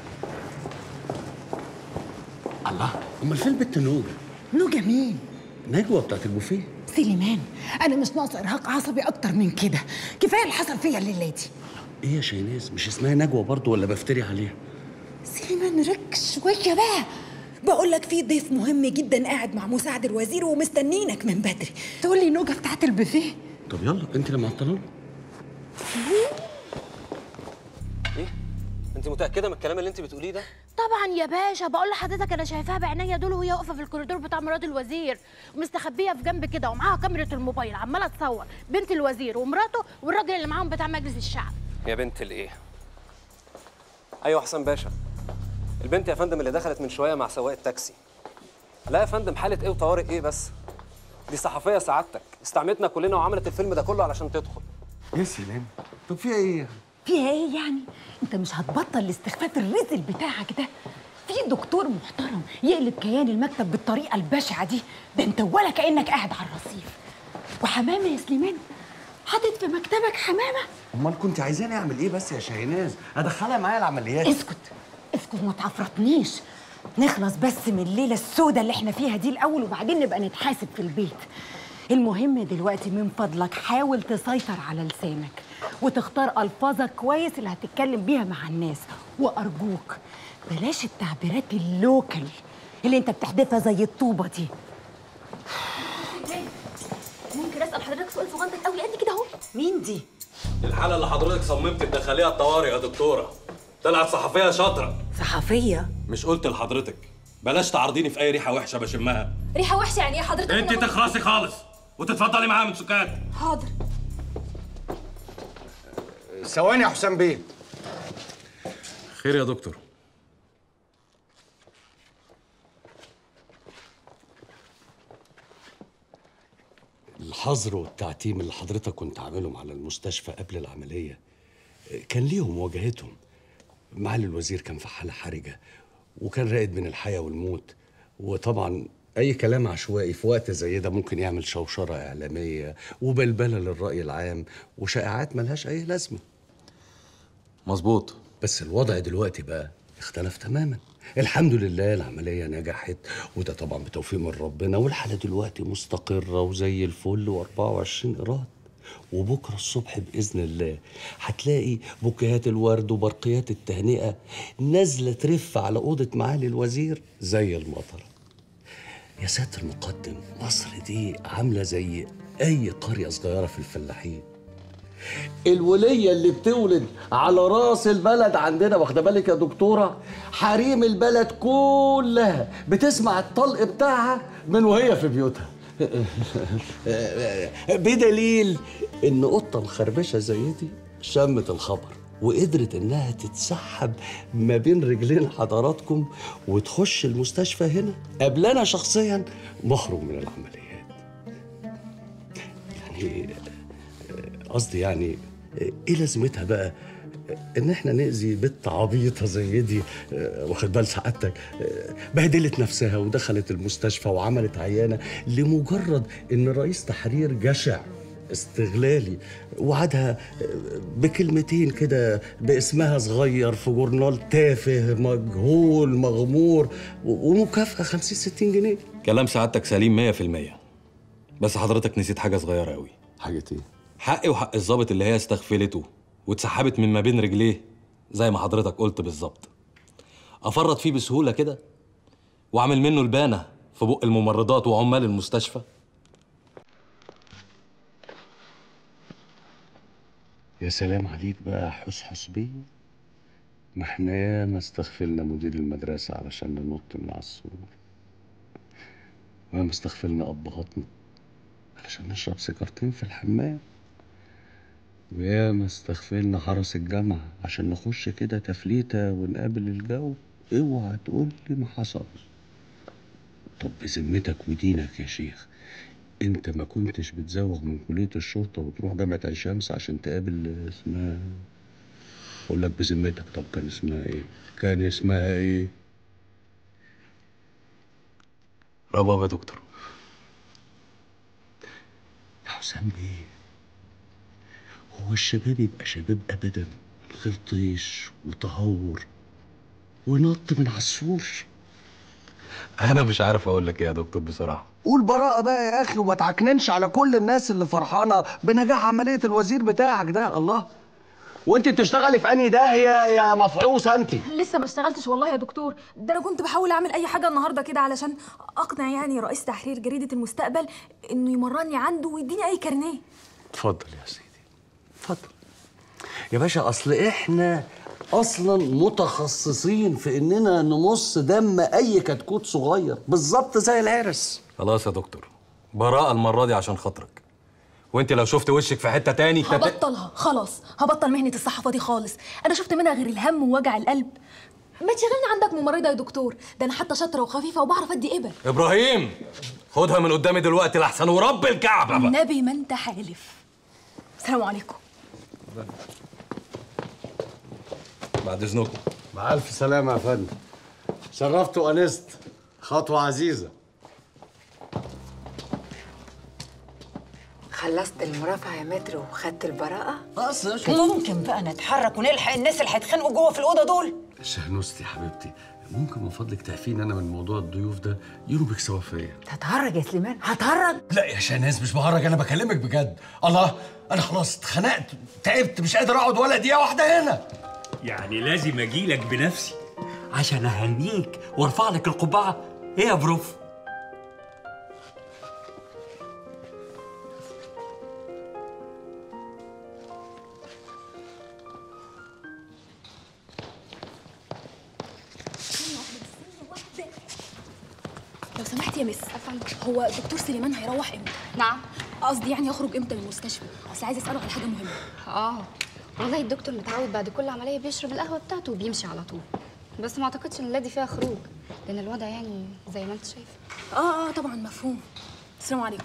S9: الله امال فين البت نوجه
S2: نوجة مين؟
S9: نجوى بتاعت البوفيه
S2: سليمان أنا مش ناقص إرهاق عصبي أكتر من كده كفاية اللي حصل فيا الليلة دي
S9: ايه يا شيناز مش اسمها نجوى برضو ولا بفتري عليها
S2: سليمان ركز شوية بقى بقول لك في ضيف مهم جدا قاعد مع مساعد الوزير ومستنينك من بدري تقول لي نوجة بتاعت البوفيه
S9: طب يلا انت اللي معطلانه
S12: ايه انت متاكده من الكلام اللي انت بتقوليه ده
S23: طبعا يا باشا بقول لحضرتك انا شايفاها بعينيا دول وهي واقفه في الكوريدور بتاع مراد الوزير ومستخبيه في جنب كده ومعاها كاميرا الموبايل عماله تصور بنت الوزير ومراته والراجل اللي معاهم بتاع مجلس الشعب
S12: يا بنت الايه ايوه حسن باشا البنت يا فندم اللي دخلت من شويه مع سواق التاكسي لا يا فندم حاله ايه وطوارئ ايه بس دي صحفيه سعادتك استعمتنا كلنا وعملت الفيلم ده كله علشان تدخل
S10: يا سلام طب فيها ايه
S2: فيها ايه يعني؟ انت مش هتبطل الاستخفاف الرزل بتاعك ده في دكتور محترم يقلب كيان المكتب بالطريقه البشعه دي ده انت ولا كانك قاعد على الرصيف وحمامه يا سليمان حاطط في مكتبك حمامه
S10: امال كنت عايزاني اعمل ايه بس يا شاهيناز ادخلها معايا العمليات
S2: اسكت اسكت ما تعفرطنيش نخلص بس من الليله السوداء اللي احنا فيها دي الاول وبعدين نبقى نتحاسب في البيت المهم دلوقتي من فضلك حاول تسيطر على لسانك وتختار الفاظك كويس اللي هتتكلم بيها مع الناس وارجوك بلاش التعبيرات اللوكل اللي انت بتحدفها زي الطوبه دي
S5: ممكن اسال حضرتك سؤال صغنطك قوي قد كده اهو
S2: مين دي
S6: الحالة اللي حضرتك صممت تدخليها الطوارئ يا دكتورة طلعت صحفية شاطرة
S2: صحفيه
S6: مش قلت لحضرتك بلاش تعرضيني في أي ريحة وحشة بشمها
S5: ريحه وحشه يعني ايه حضرتك
S6: أنت
S5: أنا-
S6: تخلصي خالص وتتفضلي معاها من سكات
S5: حاضر
S10: ثواني يا حسام بيه
S6: خير يا دكتور
S9: الحظر والتعتيم اللي حضرتك كنت عاملهم على المستشفى قبل العملية كان ليهم مواجهتهم معالي الوزير كان في حالة حرجة وكان راقد من الحياة والموت وطبعا أي كلام عشوائي في وقت زي ده ممكن يعمل شوشرة إعلامية وبلبلة للرأي العام وشائعات ملهاش أي لازمة
S6: مظبوط
S9: بس الوضع دلوقتي بقى اختلف تماما الحمد لله العملية نجحت وده طبعا بتوفيق من ربنا والحالة دلوقتي مستقرة وزي الفل و24 إيراد وبكرة الصبح بإذن الله هتلاقي بوكيهات الورد وبرقيات التهنئة نازلة ترف على أوضة معالي الوزير زي المطر يا سيادة المقدم مصر دي عاملة زي أي قرية صغيرة في الفلاحين الولية اللي بتولد على راس البلد عندنا واخده بالك يا دكتورة حريم البلد كلها بتسمع الطلق بتاعها من وهي في بيوتها بدليل ان قطة مخربشة زي دي شمت الخبر وقدرت انها تتسحب ما بين رجلين حضراتكم وتخش المستشفى هنا قبل انا شخصيا مخرج من العمليات يعني قصدي يعني ايه لازمتها بقى ان احنا نأذي بنت عبيطه زي دي آه، واخد بال سعادتك آه، بهدلت نفسها ودخلت المستشفى وعملت عيانه لمجرد ان رئيس تحرير جشع استغلالي وعدها آه، بكلمتين كده باسمها صغير في جورنال تافه مجهول مغمور و- ومكافأة 50 60 جنيه
S6: كلام سعادتك سليم 100% بس حضرتك نسيت حاجة صغيرة قوي
S9: حاجة ايه؟
S6: حقي وحق الضابط اللي هي استغفلته واتسحبت من ما بين رجليه زي ما حضرتك قلت بالظبط افرط فيه بسهولة كده واعمل منه البانة في بق الممرضات وعمال المستشفى
S9: يا سلام عليك بقى حسحس بيه ما احنا ياما استغفلنا مدير المدرسة علشان ننط من على السور وياما استغفلنا أبهاتنا علشان نشرب سيجارتين في الحمام وياما استغفلنا حرس الجامعة عشان نخش كده تفليتة ونقابل الجو اوعى تقول لي ما حصل طب بذمتك ودينك يا شيخ انت ما كنتش بتزوغ من كلية الشرطة وتروح جامعة عين شمس عشان تقابل اسمها اقول لك بذمتك طب كان اسمها ايه كان اسمها ايه
S6: رباب يا دكتور
S9: يا حسام بيه هو الشباب يبقى شباب ابدا من غير طيش وتهور ونط من على السور
S6: انا مش عارف اقول لك ايه يا دكتور بصراحه
S10: قول براءة بقى يا أخي وما تعكننش على كل الناس اللي فرحانة بنجاح عملية الوزير بتاعك ده الله وانت بتشتغلي في انهي داهية يا مفعوصة انت
S14: لسه ما اشتغلتش والله يا دكتور ده انا كنت بحاول اعمل اي حاجه النهارده كده علشان اقنع يعني رئيس تحرير جريده المستقبل انه يمرني عنده ويديني اي كارنيه
S9: اتفضل يا سيدي
S10: اتفضل يا باشا اصل احنا اصلا متخصصين في اننا نمص دم اي كتكوت صغير بالظبط زي العرس
S6: خلاص يا دكتور براءة المرة دي عشان خاطرك وانت لو شفت وشك في حتة تاني تت-
S14: هبطلها خلاص هبطل مهنه الصحافه دي خالص انا شفت منها غير الهم ووجع القلب ما تشغلني عندك ممرضه يا دكتور ده انا حتى شاطره وخفيفه وبعرف ادي ابر
S6: ابراهيم خدها من قدامي دلوقتي لحسن ورب الكعبة بقى
S14: النبي ما انت حالف السلام عليكم
S6: بعد اذنكم
S9: مع الف سلامة يا فندم شرفت وانست خطوة عزيزة
S2: خلصت المرافعة يا مترو وخدت البراءة؟
S10: اصل
S2: ممكن بقى نتحرك ونلحق الناس اللي هيتخانقوا جوه في الأوضة دول
S9: شهنوستي حبيبتي ممكن من فضلك تعفيني انا من موضوع الضيوف ده يومك سوا فيا
S2: هتهرج يا سليمان هتهرج
S10: لا يا شاهناز مش بهرج انا بكلمك بجد الله انا خلاص اتخنقت تعبت مش قادر اقعد ولا دقيقه واحده هنا
S11: يعني لازم اجيلك بنفسي عشان اهنيك وارفع لك القبعه ايه يا بروف
S14: لو سمحت يا مس هو دكتور سليمان هيروح امتى
S7: نعم
S14: قصدي يعني يخرج امتى من المستشفى اصل عايز اساله على حاجه مهمه
S7: اه والله الدكتور متعود بعد كل عمليه بيشرب القهوه بتاعته وبيمشي على طول بس ما اعتقدش ان الليله دي فيها خروج لان الوضع يعني زي ما انت شايف
S14: اه اه طبعا مفهوم السلام عليكم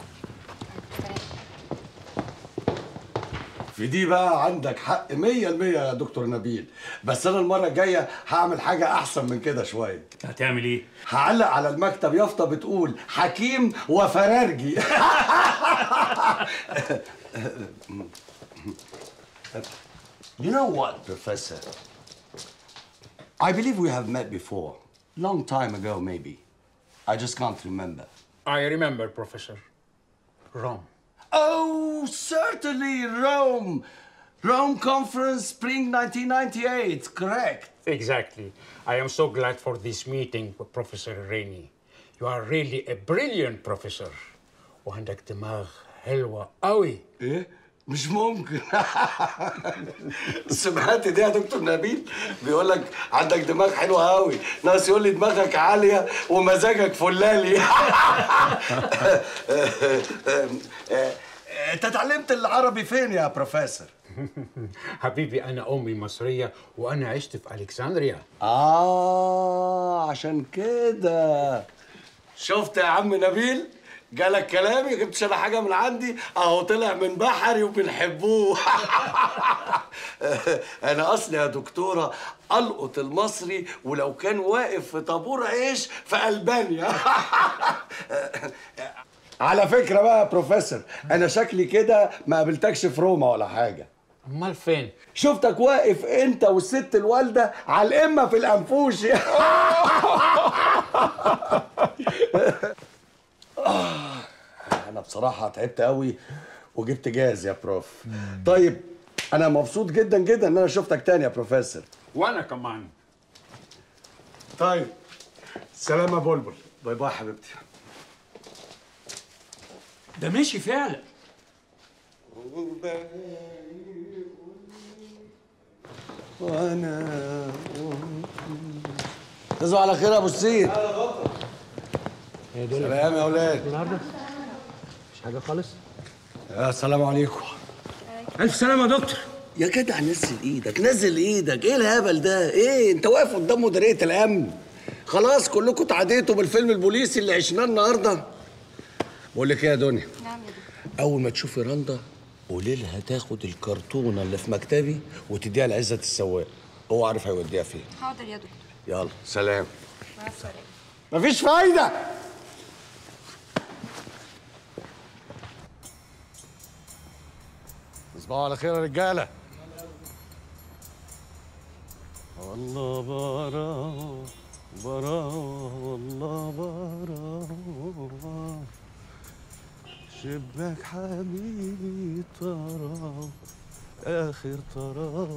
S10: في دي بقى عندك حق 100% يا دكتور نبيل بس انا المره الجايه هعمل حاجه احسن من كده شويه
S11: هتعمل ايه
S10: هعلق على المكتب يافطه بتقول حكيم وفرارجي You know what, Professor? I believe we have met before. Long time ago, maybe. I just can't remember.
S13: I remember, Professor. Rome.
S10: Oh, certainly, Rome. Rome Conference, spring 1998, correct.
S13: Exactly. I am so glad for this meeting, Professor Rainey. You are really a brilliant professor. وعندك دماغ حلوة قوي.
S10: ايه؟ مش ممكن سمعت دي يا دكتور نبيل بيقول لك عندك دماغ حلوه قوي ناقص يقول لي دماغك عاليه ومزاجك فلالي انت اتعلمت العربي فين يا بروفيسور
S13: حبيبي أنا أمي مصرية وأنا عشت في ألكسندريا.
S10: اه عشان كده شفت يا عم نبيل جالك كلامي جبتش انا حاجه من عندي اهو طلع من بحري وبنحبوه انا اصلي يا دكتوره القط المصري ولو كان واقف في طابور عيش في البانيا على فكره بقى يا بروفيسور انا شكلي كده ما قابلتكش في روما ولا حاجه
S13: أمال فين؟
S10: شفتك واقف انت والست الوالده على القمه في الانفوشي آه، انا بصراحه تعبت قوي وجبت جاز يا بروف طيب انا مبسوط جدا جدا ان انا شفتك تاني يا بروفيسور
S13: وأنا كمان.
S10: طيب سلام يا بلبل باي باي حبيبتي
S11: ده ماشي فعلا
S10: وانا تصبحوا على خير يا ابو السيد سلام يا اولاد
S4: النهارده مش حاجه خالص
S10: يا السلام عليكم
S4: الف سلامه يا دكتور
S10: يا جدع نزل ايدك نزل ايدك ايه الهبل ده ايه انت واقف قدام مديريه الامن خلاص كلكم اتعديتوا بالفيلم البوليسي اللي عشناه النهارده بقول لك ايه يا دنيا
S23: نعم يا
S10: اول ما تشوفي رندا قولي لها تاخد الكرتونه اللي في مكتبي وتديها لعزه السواق هو عارف هيوديها فين
S23: حاضر يا دكتور
S10: يلا سلام
S23: مع السلامه
S10: مفيش فايده تصبحوا على خير يا رجاله والله برا برا والله برا شباك حبيبي ترى اخر ترى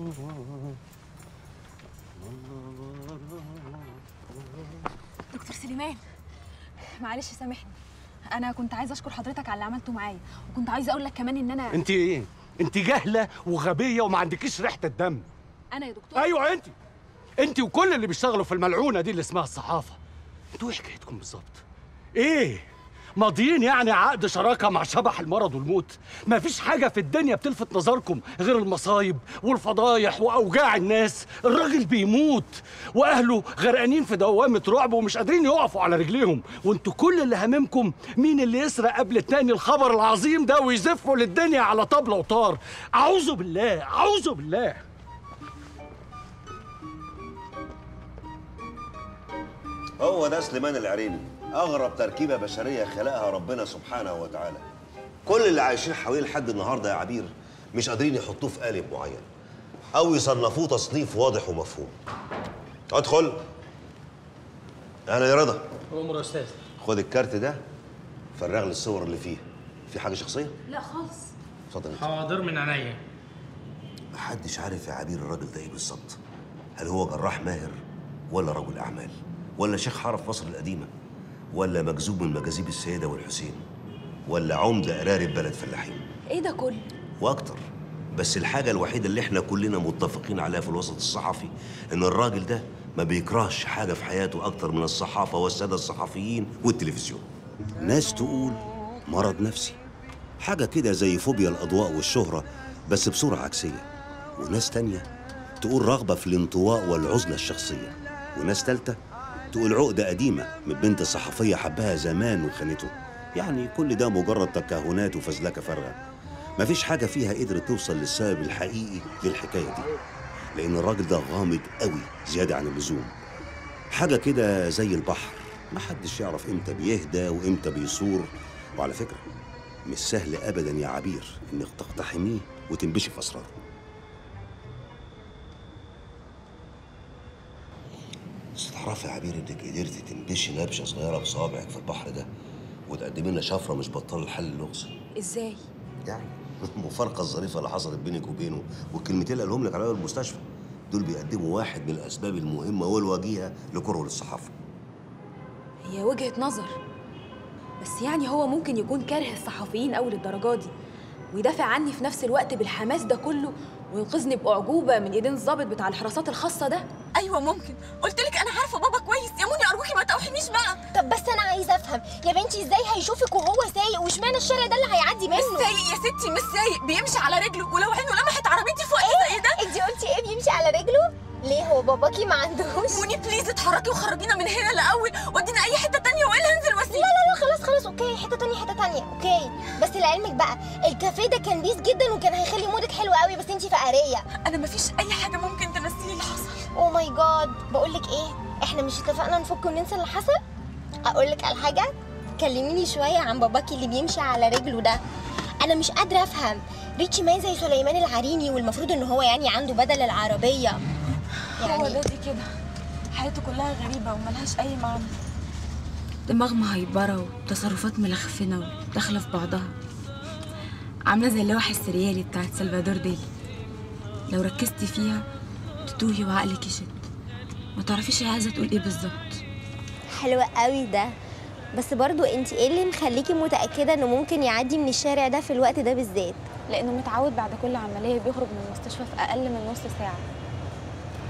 S14: دكتور سليمان معلش سامحني انا كنت عايزه اشكر حضرتك على اللي عملته معايا وكنت عايزه اقول لك كمان ان انا
S10: انت ايه انت جاهله وغبيه وما عندكيش ريحه الدم
S14: انا يا دكتور
S10: ايوه انت انت وكل اللي بيشتغلوا في الملعونه دي اللي اسمها الصحافه انتوا ايه حكايتكم بالظبط ايه ماضيين يعني عقد شراكه مع شبح المرض والموت ما فيش حاجه في الدنيا بتلفت نظركم غير المصايب والفضايح واوجاع الناس الراجل بيموت واهله غرقانين في دوامه رعب ومش قادرين يقفوا على رجليهم وانتوا كل اللي هاممكم مين اللي يسرق قبل التاني الخبر العظيم ده ويزفوا للدنيا على طبله وطار اعوذ بالله اعوذ بالله
S24: هو ده سليمان العريني اغرب تركيبه بشريه خلقها ربنا سبحانه وتعالى كل اللي عايشين حواليه لحد النهارده يا عبير مش قادرين يحطوه في قالب معين او يصنفوه تصنيف واضح ومفهوم ادخل اهلا يا رضا
S4: عمر يا استاذ
S24: خد الكارت ده فرغ لي الصور اللي فيه في حاجه شخصيه
S14: لا خالص
S24: اتفضل انت
S4: حاضر من عينيا
S24: محدش عارف يا عبير الراجل ده ايه بالظبط هل هو جراح ماهر ولا رجل اعمال ولا شيخ حرف مصر القديمه ولا مجذوب من مجاذيب السيده والحسين ولا عمده قراري بلد فلاحين
S14: ايه ده كله
S24: واكتر بس الحاجه الوحيده اللي احنا كلنا متفقين عليها في الوسط الصحفي ان الراجل ده ما بيكرهش حاجه في حياته اكتر من الصحافه والساده الصحفيين والتلفزيون ناس تقول مرض نفسي حاجه كده زي فوبيا الاضواء والشهره بس بصوره عكسيه وناس تانية تقول رغبه في الانطواء والعزله الشخصيه وناس تالتة تقول عقده قديمه من بنت صحفيه حبها زمان وخانته يعني كل ده مجرد تكهنات وفزلكه فارغه مفيش حاجه فيها قدرت توصل للسبب الحقيقي للحكايه دي لان الراجل ده غامض قوي زياده عن اللزوم حاجه كده زي البحر محدش يعرف امتى بيهدى وامتى بيصور وعلى فكره مش سهل ابدا يا عبير انك تقتحميه وتنبشي في اسراره بس تعرفي يا عبير انك قدرتي تنبشي نبشه صغيره بصوابعك في البحر ده وتقدمي لنا شفره مش بطال الحل اللغز
S14: ازاي
S24: يعني المفارقه الظريفه اللي حصلت بينك وبينه والكلمتين اللي قالهم لك على باب المستشفى دول بيقدموا واحد من الاسباب المهمه والوجيهه لكره للصحافه
S14: هي وجهة نظر بس يعني هو ممكن يكون كاره الصحفيين أوي للدرجة دي ويدافع عني في نفس الوقت بالحماس ده كله وينقذني بأعجوبة من إيدين الضابط بتاع الحراسات الخاصة ده
S17: ايوه ممكن قلت لك انا عارفه بابا كويس يا موني ارجوكي ما توحنيش بقى
S5: طب بس انا عايزه افهم يا بنتي ازاي هيشوفك وهو سايق واشمعنى الشارع ده اللي هيعدي منه
S17: مش سايق يا ستي مش سايق بيمشي على رجله ولو عينه لمحت عربيتي في وقت زي ده
S5: انت قلتي ايه بيمشي على رجله ليه هو باباكي ما عندهوش
S17: موني بليز اتحركي وخرجينا من هنا الاول ودينا اي حته تانية والا هنزل واسيب
S5: لا لا لا خلاص خلاص اوكي حته تانية حته تانية اوكي بس لعلمك بقى الكافيه ده كان بيس جدا وكان هيخلي مودك حلو قوي بس انتي فقريه
S17: انا مفيش اي حاجه ممكن تنسيلي اللي حصل
S5: او ماي جاد بقول لك ايه احنا مش اتفقنا نفك وننسى اللي حصل اقول لك على حاجه كلميني شويه عن باباكي اللي بيمشي على رجله ده انا مش قادره افهم ريتشي مان زي سليمان العريني والمفروض ان هو يعني عنده بدل العربيه
S17: هو ده دي كده حياته كلها غريبه وملهاش اي معنى
S20: دماغ مهيبرة وتصرفات ملخفنة وداخلة في بعضها عاملة زي اللوحة السريالي بتاعت سلفادور ديلي لو ركزتي فيها تتوهي وعقلك يشد ما تعرفيش هي عايزة تقول ايه بالظبط
S5: حلو قوي ده بس برضو انت ايه اللي مخليكي متاكده انه ممكن يعدي من الشارع ده في الوقت ده بالذات
S7: لانه متعود بعد كل عمليه بيخرج من المستشفى في اقل من نص ساعه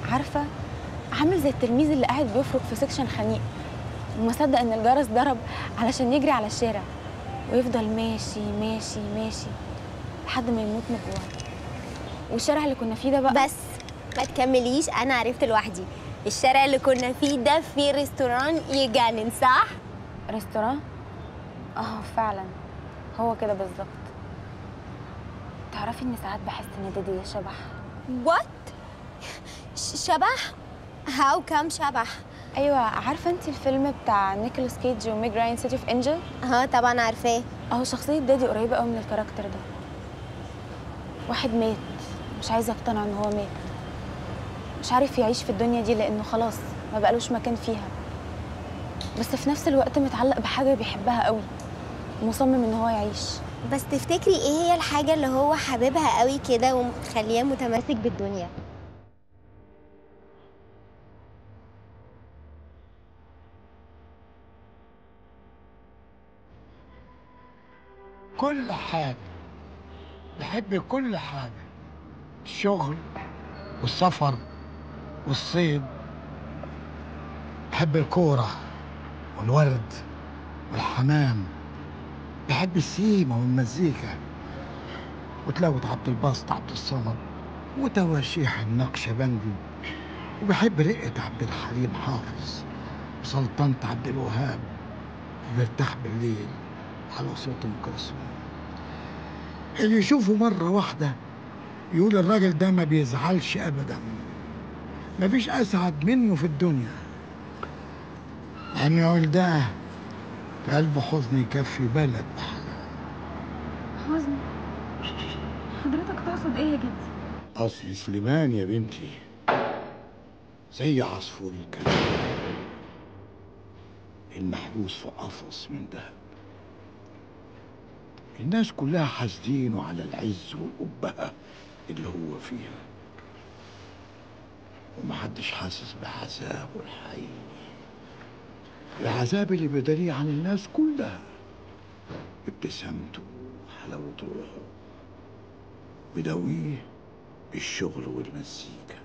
S20: عارفه عامل زي التلميذ اللي قاعد بيفرك في سكشن خنيق وما صدق ان الجرس ضرب علشان يجري على الشارع ويفضل ماشي ماشي ماشي لحد ما يموت من الجوع والشارع اللي كنا فيه ده بقى
S5: بس ما تكمليش انا عرفت لوحدي الشارع اللي كنا فيه ده فيه ريستوران يجنن صح
S20: ريستوران اه فعلا هو كده بالظبط تعرفي ان ساعات بحس ان دادي ده شبح
S5: وات شبح هاو كام شبح
S20: ايوه عارفه انت الفيلم بتاع نيكولاس كيج وميج راين سيتي اوف انجل
S5: اه طبعا عارفاه
S20: اهو شخصيه دادي قريبه قوي من الكاركتر ده واحد مات مش عايز يقتنع ان هو مات مش عارف يعيش في الدنيا دي لانه خلاص ما بقالوش مكان فيها بس في نفس الوقت متعلق بحاجه بيحبها قوي ومصمم ان هو يعيش
S5: بس تفتكري ايه هي الحاجه اللي هو حاببها قوي كده ومخليه متمسك بالدنيا
S13: كل حاجة بحب كل حاجة الشغل والسفر والصيد بحب الكورة والورد والحمام بحب السيما والمزيكا وتلاوة عبد الباسط عبد الصمد وتواشيح النقشبندي وبحب رقة عبد الحليم حافظ وسلطنة عبد الوهاب وبرتاح بالليل على صوت ام كلثوم اللي يشوفه مرة واحدة يقول الراجل ده ما بيزعلش أبدا مفيش أسعد منه في الدنيا أن يقول ده في قلبه حزن يكفي بلد
S14: حزن حضرتك تقصد ايه يا جدي
S13: أصل سليمان يا بنتي زي عصفور الكلام المحبوس في قفص من ذهب الناس كلها حاسدينه على العز والأبهة اللي هو فيها ومحدش حاسس بعذابه الحقيقي العذاب اللي بيداريه عن الناس كلها ابتسامته وحلاوة روحه بداويه بالشغل والمزيكا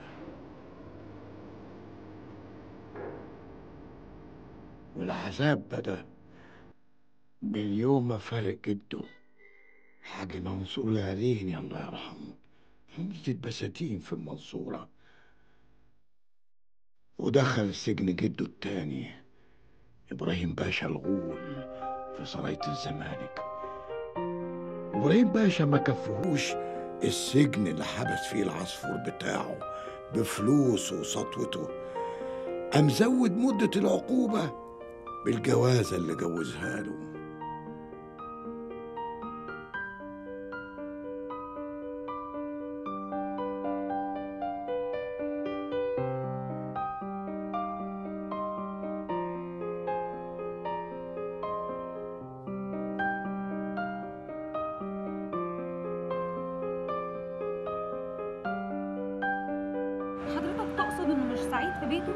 S13: والعذاب بدا من يوم ما فارق جده حاج منصور العليني الله يرحمه حملة البساتين في المنصورة ودخل سجن جده التاني إبراهيم باشا الغول في سراية الزمالك إبراهيم باشا ما كفهوش السجن اللي حبس فيه العصفور بتاعه بفلوسه وسطوته قام زود مدة العقوبة بالجوازة اللي جوزها له
S2: حضرتك تقصد انه مش سعيد في بيته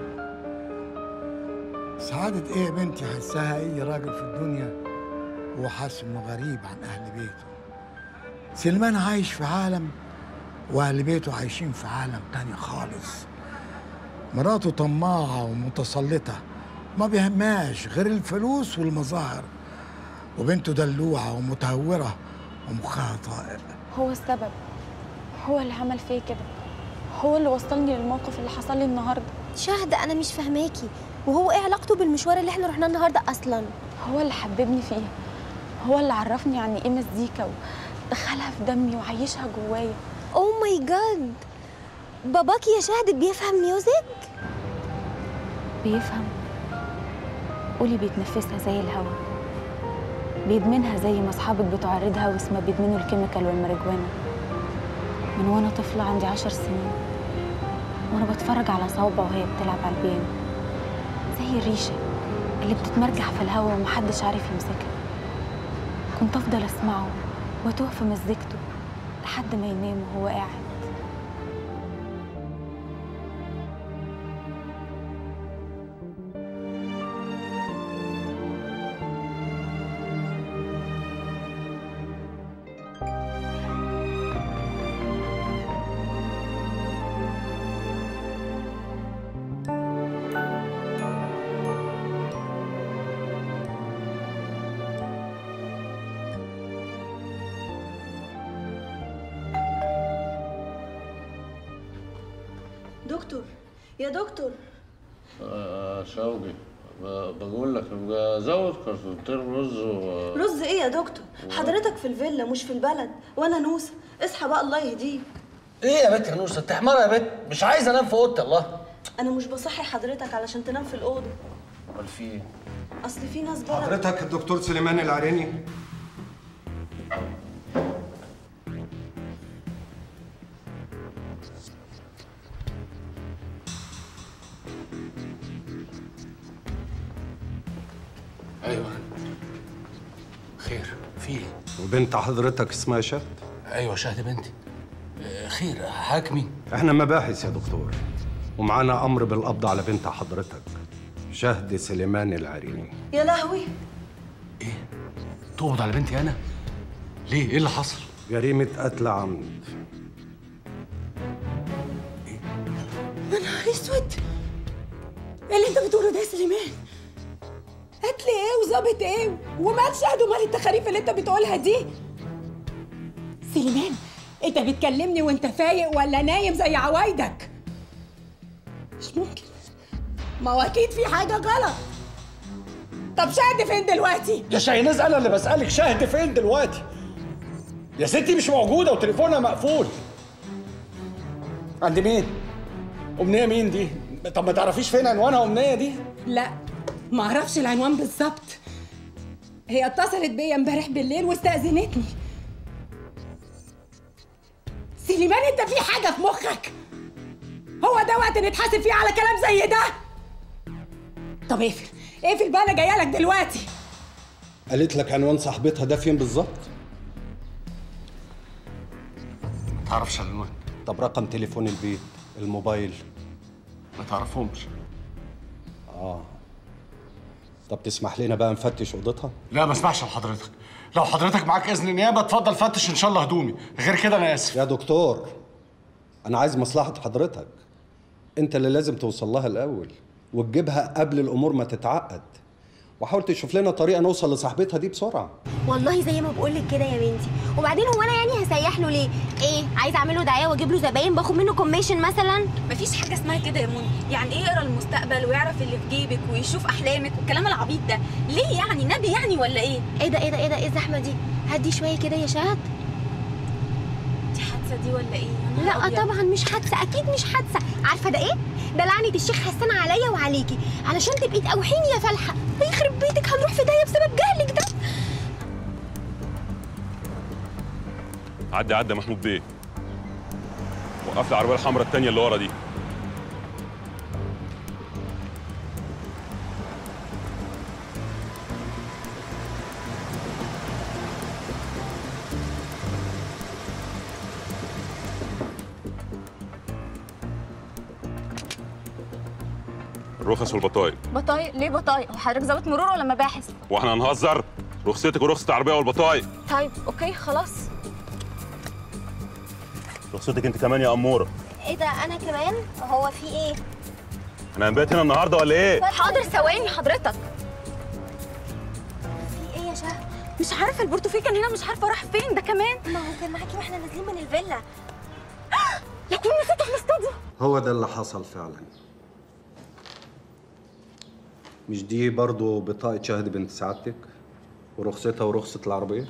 S13: سعادة ايه يا بنتي حسها اي راجل في الدنيا هو حاسس انه غريب عن اهل بيته سلمان عايش في عالم واهل بيته عايشين في عالم تاني خالص مراته طماعة ومتسلطة ما بيهمهاش غير الفلوس والمظاهر وبنته دلوعة ومتهورة ومخها طائر
S20: هو السبب هو اللي عمل فيا كده هو اللي وصلني للموقف اللي حصل لي النهارده
S5: شهد انا مش فاهماكي وهو ايه علاقته بالمشوار اللي احنا رحناه النهارده اصلا
S20: هو اللي حببني فيها هو اللي عرفني يعني ايه مزيكا ودخلها في دمي وعيشها جوايا
S5: اوه ماي جاد باباكي يا شهد بيفهم ميوزك
S20: بيفهم قولي بيتنفسها زي الهوا بيدمنها زي ما اصحابك بتوع الريد هاوس ما بيدمنوا الكيميكال والماريجوانا من وانا طفلة عندي عشر سنين وانا بتفرج على صوابع وهي بتلعب على البيانو زي الريشة اللي بتتمرجح في الهوا ومحدش عارف يمسكها كنت افضل اسمعه واتوه في مزيكته لحد ما ينام وهو قاعد
S1: دكتور يا دكتور
S9: آه شوقي ب- بقول لك ابقى زود كرتونتين رز و...
S1: رز ايه يا دكتور حضرتك في الفيلا مش في البلد وانا نوسه اصحى بقى الله يهديك
S22: ايه يا بنت يا نوسه تحمرها يا بنت مش عايز انام في اوضتي الله
S1: انا مش بصحي حضرتك علشان تنام في الاوضه
S22: امال في ايه
S1: اصل في ناس بره
S16: حضرتك الدكتور سليمان العريني
S22: ايوه خير في ايه
S16: وبنت حضرتك اسمها شهد
S22: ايوه شهد بنتي آه، خير حاكمي
S16: احنا مباحث يا دكتور ومعانا امر بالقبض على بنت حضرتك شهد سليمان العريني
S1: يا لهوي
S22: تقبض على بنتي انا ليه ايه اللي حصل
S16: جريمة قتل عمد
S2: يا نهار اسود ايه اللي انت بتقوله ده يا سليمان قتل ايه وظابط ايه ومال شهد ومال التخاريف اللي انت بتقولها دي سليمان انت بتكلمني وانت فايق ولا نايم زي عوايدك مش ممكن ما هو اكيد في حاجه غلط طب شهد فين دلوقتي
S10: يا شاهيناز انا اللي بسالك شاهد فين دلوقتي يا ستي مش موجوده وتليفونها مقفول عند مين امنيه مين دي طب ما تعرفيش فين عنوانها امنيه دي
S2: لا ما اعرفش العنوان بالظبط هي اتصلت بيا امبارح بالليل واستأذنتني سليمان انت في حاجه في مخك هو ده وقت نتحاسب فيه على كلام زي ده طب اقفل اقفل بقى انا جايه لك دلوقتي
S16: قالت لك عنوان صاحبتها ده فين بالظبط
S22: ما تعرفش العنوان
S16: طب رقم تليفون البيت الموبايل
S22: ما تعرفهمش
S16: اه طب تسمح لنا بقى نفتش اوضتها
S10: لا ما اسمعش لحضرتك لو حضرتك معاك اذن نيابه اتفضل فتش ان شاء الله هدومي غير كده انا اسف
S16: يا دكتور انا عايز مصلحة حضرتك انت اللي لازم توصل لها الاول وتجيبها قبل الامور ما تتعقد وحاول تشوف لنا طريقة نوصل لصاحبتها دي بسرعة
S5: والله زي ما بقول لك كده يا بنتي وبعدين هو انا يعني هسيح له ليه ايه عايز اعمل له دعايه واجيب له زباين باخد منه كوميشن مثلا
S20: مفيش حاجه اسمها كده يا موني يعني ايه يقرا المستقبل ويعرف اللي في جيبك ويشوف احلامك والكلام العبيط ده ليه يعني نبي يعني ولا ايه
S5: ايه ده ايه ده ايه ده ايه الزحمه دي هدي شويه كده يا شهد
S20: دي حادثه دي ولا ايه يا نهار
S5: لا
S20: أبيض.
S5: طبعا مش حادثه اكيد مش حادثه عارفه ده ايه ده لعنه الشيخ حسان عليا وعليكي علشان تبقي تقوحيني يا فلحه يخرب بيتك هنروح في داهيه بسبب جهلك ده
S18: عدي عدي يا محمود بيه وقف لي العربيه الحمراء التانية اللي ورا دي الرخص والبطايق
S20: بطايق ليه بطايق هو حضرتك ظابط مرور ولا مباحث
S18: واحنا هنهزر رخصتك ورخصة العربية والبطايق
S20: طيب اوكي خلاص
S18: رخصتك انت كمان يا أمورة
S5: ايه ده انا كمان هو في ايه
S18: احنا هنبات هنا النهارده ولا ايه؟
S20: حاضر ثواني حضرتك
S5: في ايه يا شهد
S20: مش عارفه البورتوفيه كان هنا مش عارفه راح فين ده كمان
S5: ما هو كان معاكي واحنا نازلين من الفيلا
S20: لا كنا نسيته في الاستوديو
S16: هو ده اللي حصل فعلا مش دي برضو بطاقة شهد بنت سعادتك ورخصتها ورخصة العربية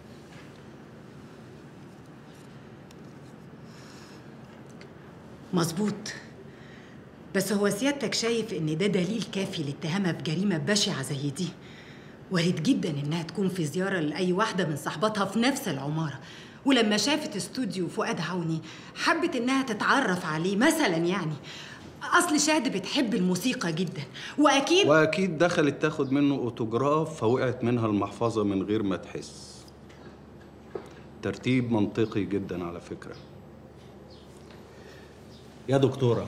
S2: مظبوط بس هو سيادتك شايف ان ده دليل كافي لاتهامها بجريمه بشعه زي دي وارد جدا انها تكون في زياره لاي واحده من صحباتها في نفس العماره ولما شافت استوديو فؤاد عوني حبت انها تتعرف عليه مثلا يعني اصل شهد بتحب الموسيقى جدا واكيد
S16: واكيد دخلت تاخد منه اوتوجراف فوقعت منها المحفظة من غير ما تحس ترتيب منطقي جدا على فكرة يا دكتورة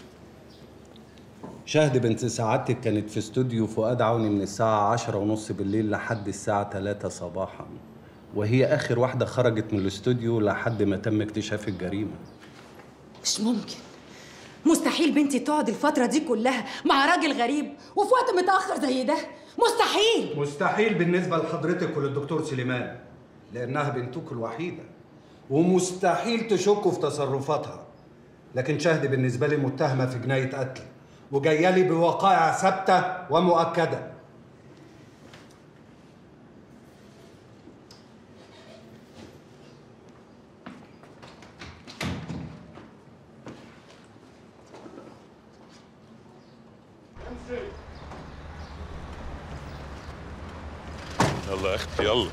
S16: شهد بنت سعادتك كانت في استوديو فؤاد عوني من الساعة عشرة ونص بالليل لحد الساعة تلاتة صباحا وهي آخر واحدة خرجت من الاستوديو لحد ما تم اكتشاف الجريمة
S2: مش ممكن مستحيل بنتي تقعد الفترة دي كلها مع راجل غريب وفي وقت متأخر زي ده مستحيل
S16: مستحيل بالنسبة لحضرتك وللدكتور سليمان لأنها بنتك الوحيدة ومستحيل تشكوا في تصرفاتها لكن شهد بالنسبه لي متهمه في جنايه قتل وجايه لي بوقائع ثابته ومؤكده
S18: يلا يا اختي يلا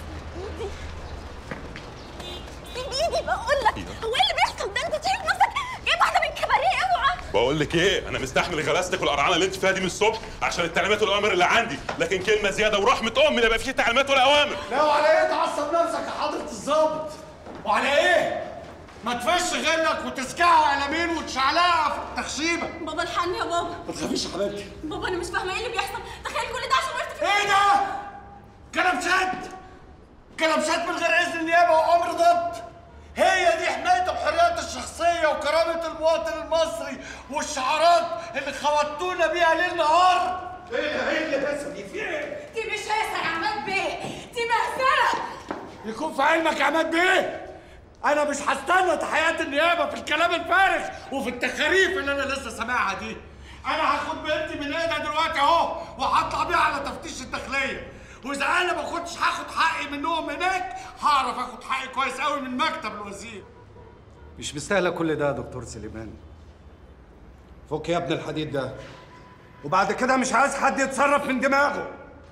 S23: سيب ايدي بقول لك هو ايه اللي بيحصل ده انت شايف نفسك جايب واحده من كباريه اوعى
S18: بقول لك ايه انا مستحمل غلاستك والقرعانه اللي انت فيها دي من الصبح عشان التعليمات والاوامر اللي عندي لكن كلمه زياده ورحمه امي لا يبقى فيه تعليمات ولا اوامر
S10: لا وعلى ايه تعصب نفسك يا حضرة الظابط؟ وعلى ايه؟ ما تفش غلك وتسكعها قلمين وتشعلقها في التخشيبه
S23: بابا الحقني يا بابا
S10: ما تخافيش يا حبيبتي
S23: بابا انا مش فاهمه ايه اللي بيحصل تخيل كل ده عشان وقفت في
S10: ايه ده؟ كلبشات كلبشات من غير اذن النيابه وامر ضبط هي دي حمايه الحريات الشخصيه وكرامه المواطن المصري والشعارات اللي خوتونا بيها ليل نهار ايه ايه اللي بس دي في ايه؟
S23: دي مش هيسة يا عماد بيه دي مهزله
S10: يكون في علمك يا عماد بيه انا مش هستنى تحيات النيابه في الكلام الفارغ وفي التخاريف اللي انا لسه سامعها دي انا هاخد بنتي من ايدها دلوقتي اهو وهطلع بيها على تفتيش الداخليه واذا انا ما كنتش هاخد حقي منهم هناك هعرف اخد حقي كويس قوي من مكتب الوزير
S16: مش مستاهله كل ده يا دكتور سليمان فك يا ابن الحديد ده
S10: وبعد كده مش عايز حد يتصرف من دماغه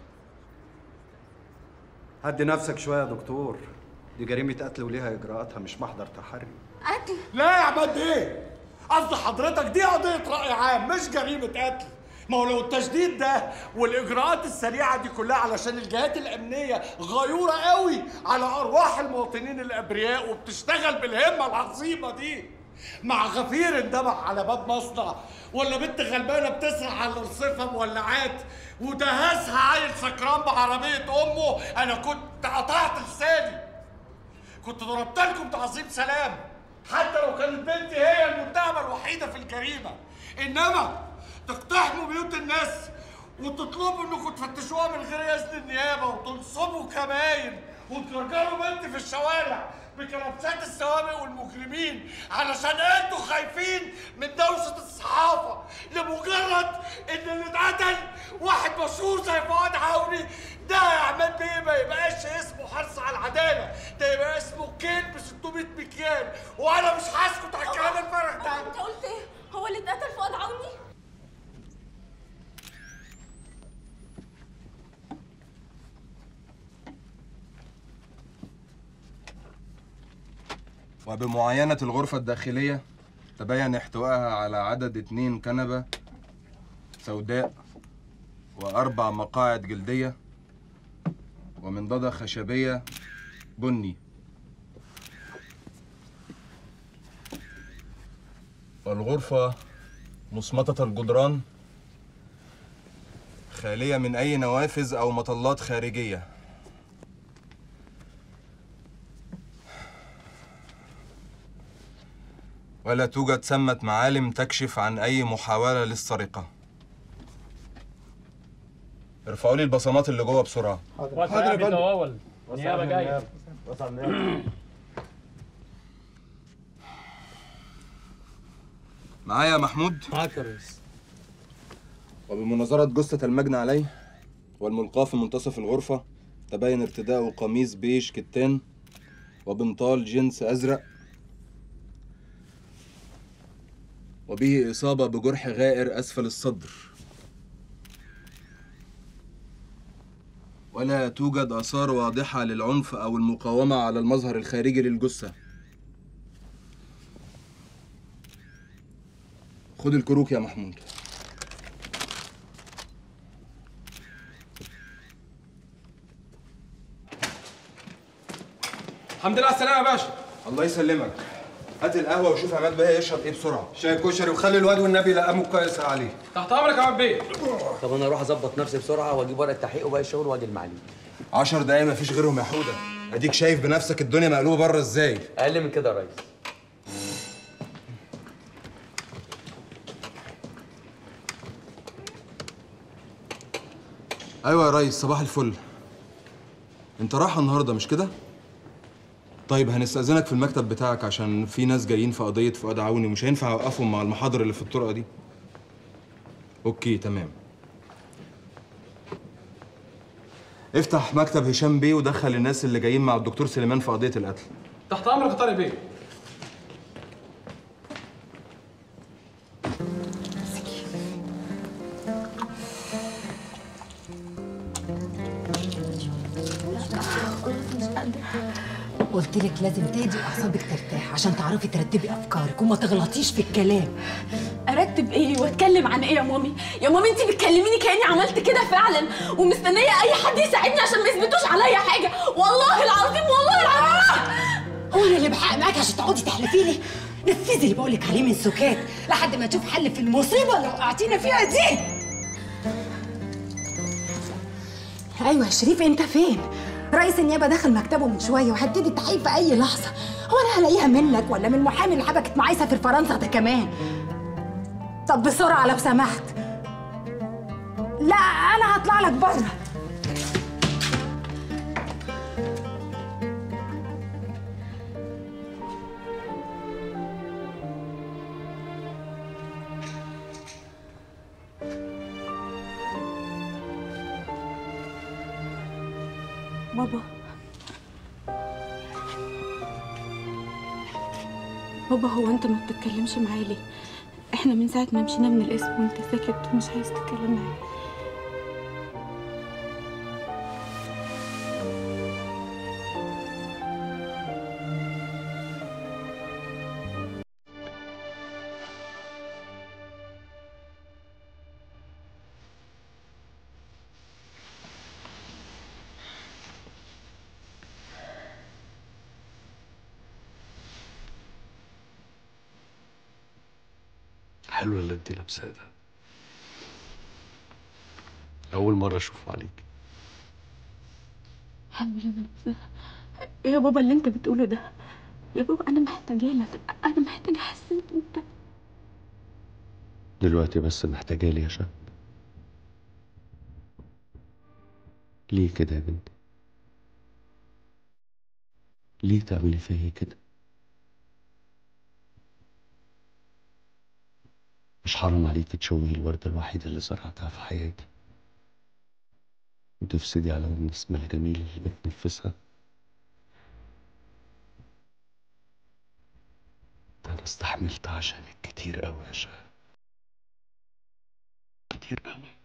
S16: هدي نفسك شويه يا دكتور دي جريمه قتل وليها اجراءاتها مش محضر تحري
S23: قتل
S10: لا يا عماد ايه قصد حضرتك دي قضيه راي عام مش جريمه قتل ما هو لو التشديد ده والاجراءات السريعه دي كلها علشان الجهات الامنيه غيوره قوي على ارواح المواطنين الابرياء وبتشتغل بالهمه العظيمه دي مع غفير اندبح على باب مصنع ولا بنت غلبانه بتسرح على الرصيفه مولعات ودهسها عيل سكران بعربيه امه انا كنت قطعت لساني كنت ضربت لكم تعظيم سلام حتى لو كانت بنتي هي المتهمه الوحيده في الجريمه انما تقتحموا بيوت الناس وتطلبوا انكم تفتشوها من غير اذن النيابه وتنصبوا كماين وترجعوا بنتي في الشوارع بكلبشات السوابق والمجرمين علشان انتوا خايفين من دوشه الصحافه لمجرد ان اللي اتقتل واحد مشهور زي فؤاد عوني ده يا عماد بيه ما يبقاش اسمه حرص على العداله ده يبقى اسمه كيل ب 600 مكيال وانا مش هسكت على الكلام الفارغ ده
S23: انت قلت ايه هو اللي اتقتل فؤاد عوني
S3: وبمعاينة الغرفة الداخلية تبين احتوائها على عدد اتنين كنبة سوداء وأربع مقاعد جلدية ومنضدة خشبية بني والغرفة مصمتة الجدران خالية من أي نوافذ أو مطلات خارجية ولا توجد ثمة معالم تكشف عن أي محاولة للسرقة ارفعوا لي البصمات اللي جوه بسرعة
S11: حاضر يا فندم اول نيابه جايه
S3: معايا يا محمود
S10: معاك يا ريس
S3: وبمناظرة جثة المجني عليه والملقاة في منتصف الغرفة تبين ارتداءه قميص بيج كتان وبنطال جنس أزرق وبه إصابة بجرح غائر أسفل الصدر ولا توجد آثار واضحة للعنف أو المقاومة على المظهر الخارجي للجثة خد الكروك يا محمود
S10: الحمد لله على السلامه يا باشا
S3: الله يسلمك هات القهوة وشوف عماد بيه يشرب ايه بسرعة
S16: شاي كشري وخلي الواد والنبي لقامه كويس عليه
S10: تحت امرك يا عم بيه
S8: طب انا اروح اظبط نفسي بسرعه واجيب ورقه تحقيق وباقي الشغل واجي المعلم
S3: عشر دقايق مفيش غيرهم يا حودة اديك شايف بنفسك الدنيا مقلوبة بره ازاي
S8: اقل من كده يا ريس
S3: ايوه يا ريس صباح الفل انت رايح النهارده مش كده طيب هنستأذنك في المكتب بتاعك عشان في ناس جايين في قضية فؤاد عوني مش هينفع أوقفهم مع المحاضر اللي في الطرقة دي أوكي تمام افتح مكتب هشام بيه ودخل الناس اللي جايين مع الدكتور سليمان في قضية القتل
S12: تحت امرك يا طارق بيه
S2: قلت لك لازم تهدي واعصابك ترتاح عشان تعرفي ترتبي افكارك وما تغلطيش في الكلام
S17: ارتب ايه واتكلم عن ايه يا مامي يا مامي انت بتكلميني كاني عملت كده فعلا ومستنيه اي حد يساعدني عشان ما يثبتوش عليا حاجه والله العظيم والله العظيم
S2: هو انا اللي بحق معاكي عشان تقعدي تحلفي لي نفذي اللي بقولك عليه من سكات لحد ما نشوف حل في المصيبه اللي وقعتينا فيها دي ايوه يا شريف انت فين رئيس النيابه دخل مكتبه من شويه وهبتدي التحقيق في اي لحظه هو انا هلاقيها منك ولا من المحامي اللي حبكت معاه يسافر فرنسا ده كمان طب بسرعه لو سمحت لا انا هطلع لك بره
S17: بابا بابا هو انت ما بتتكلمش معايا ليه احنا من ساعه ما مشينا من القسم وانت ساكت ومش عايز تتكلم معايا
S9: حلو اللي انت لابساه ده أول مرة أشوفه عليك
S17: الحمد لله ايه يا بابا اللي انت بتقوله ده يا بابا انا محتاجه لك انا محتاجه احس ان انت
S9: دلوقتي بس محتاجة لي يا شاب ليه كده يا بنتي ليه تعملي فيا كده مش حرام عليكي تشوهي الوردة الوحيدة اللي زرعتها في حياتي وتفسدي على النسمة الجميلة اللي بتنفسها ده أنا استحملت عشانك كتير أوي يا شهد كتير أوي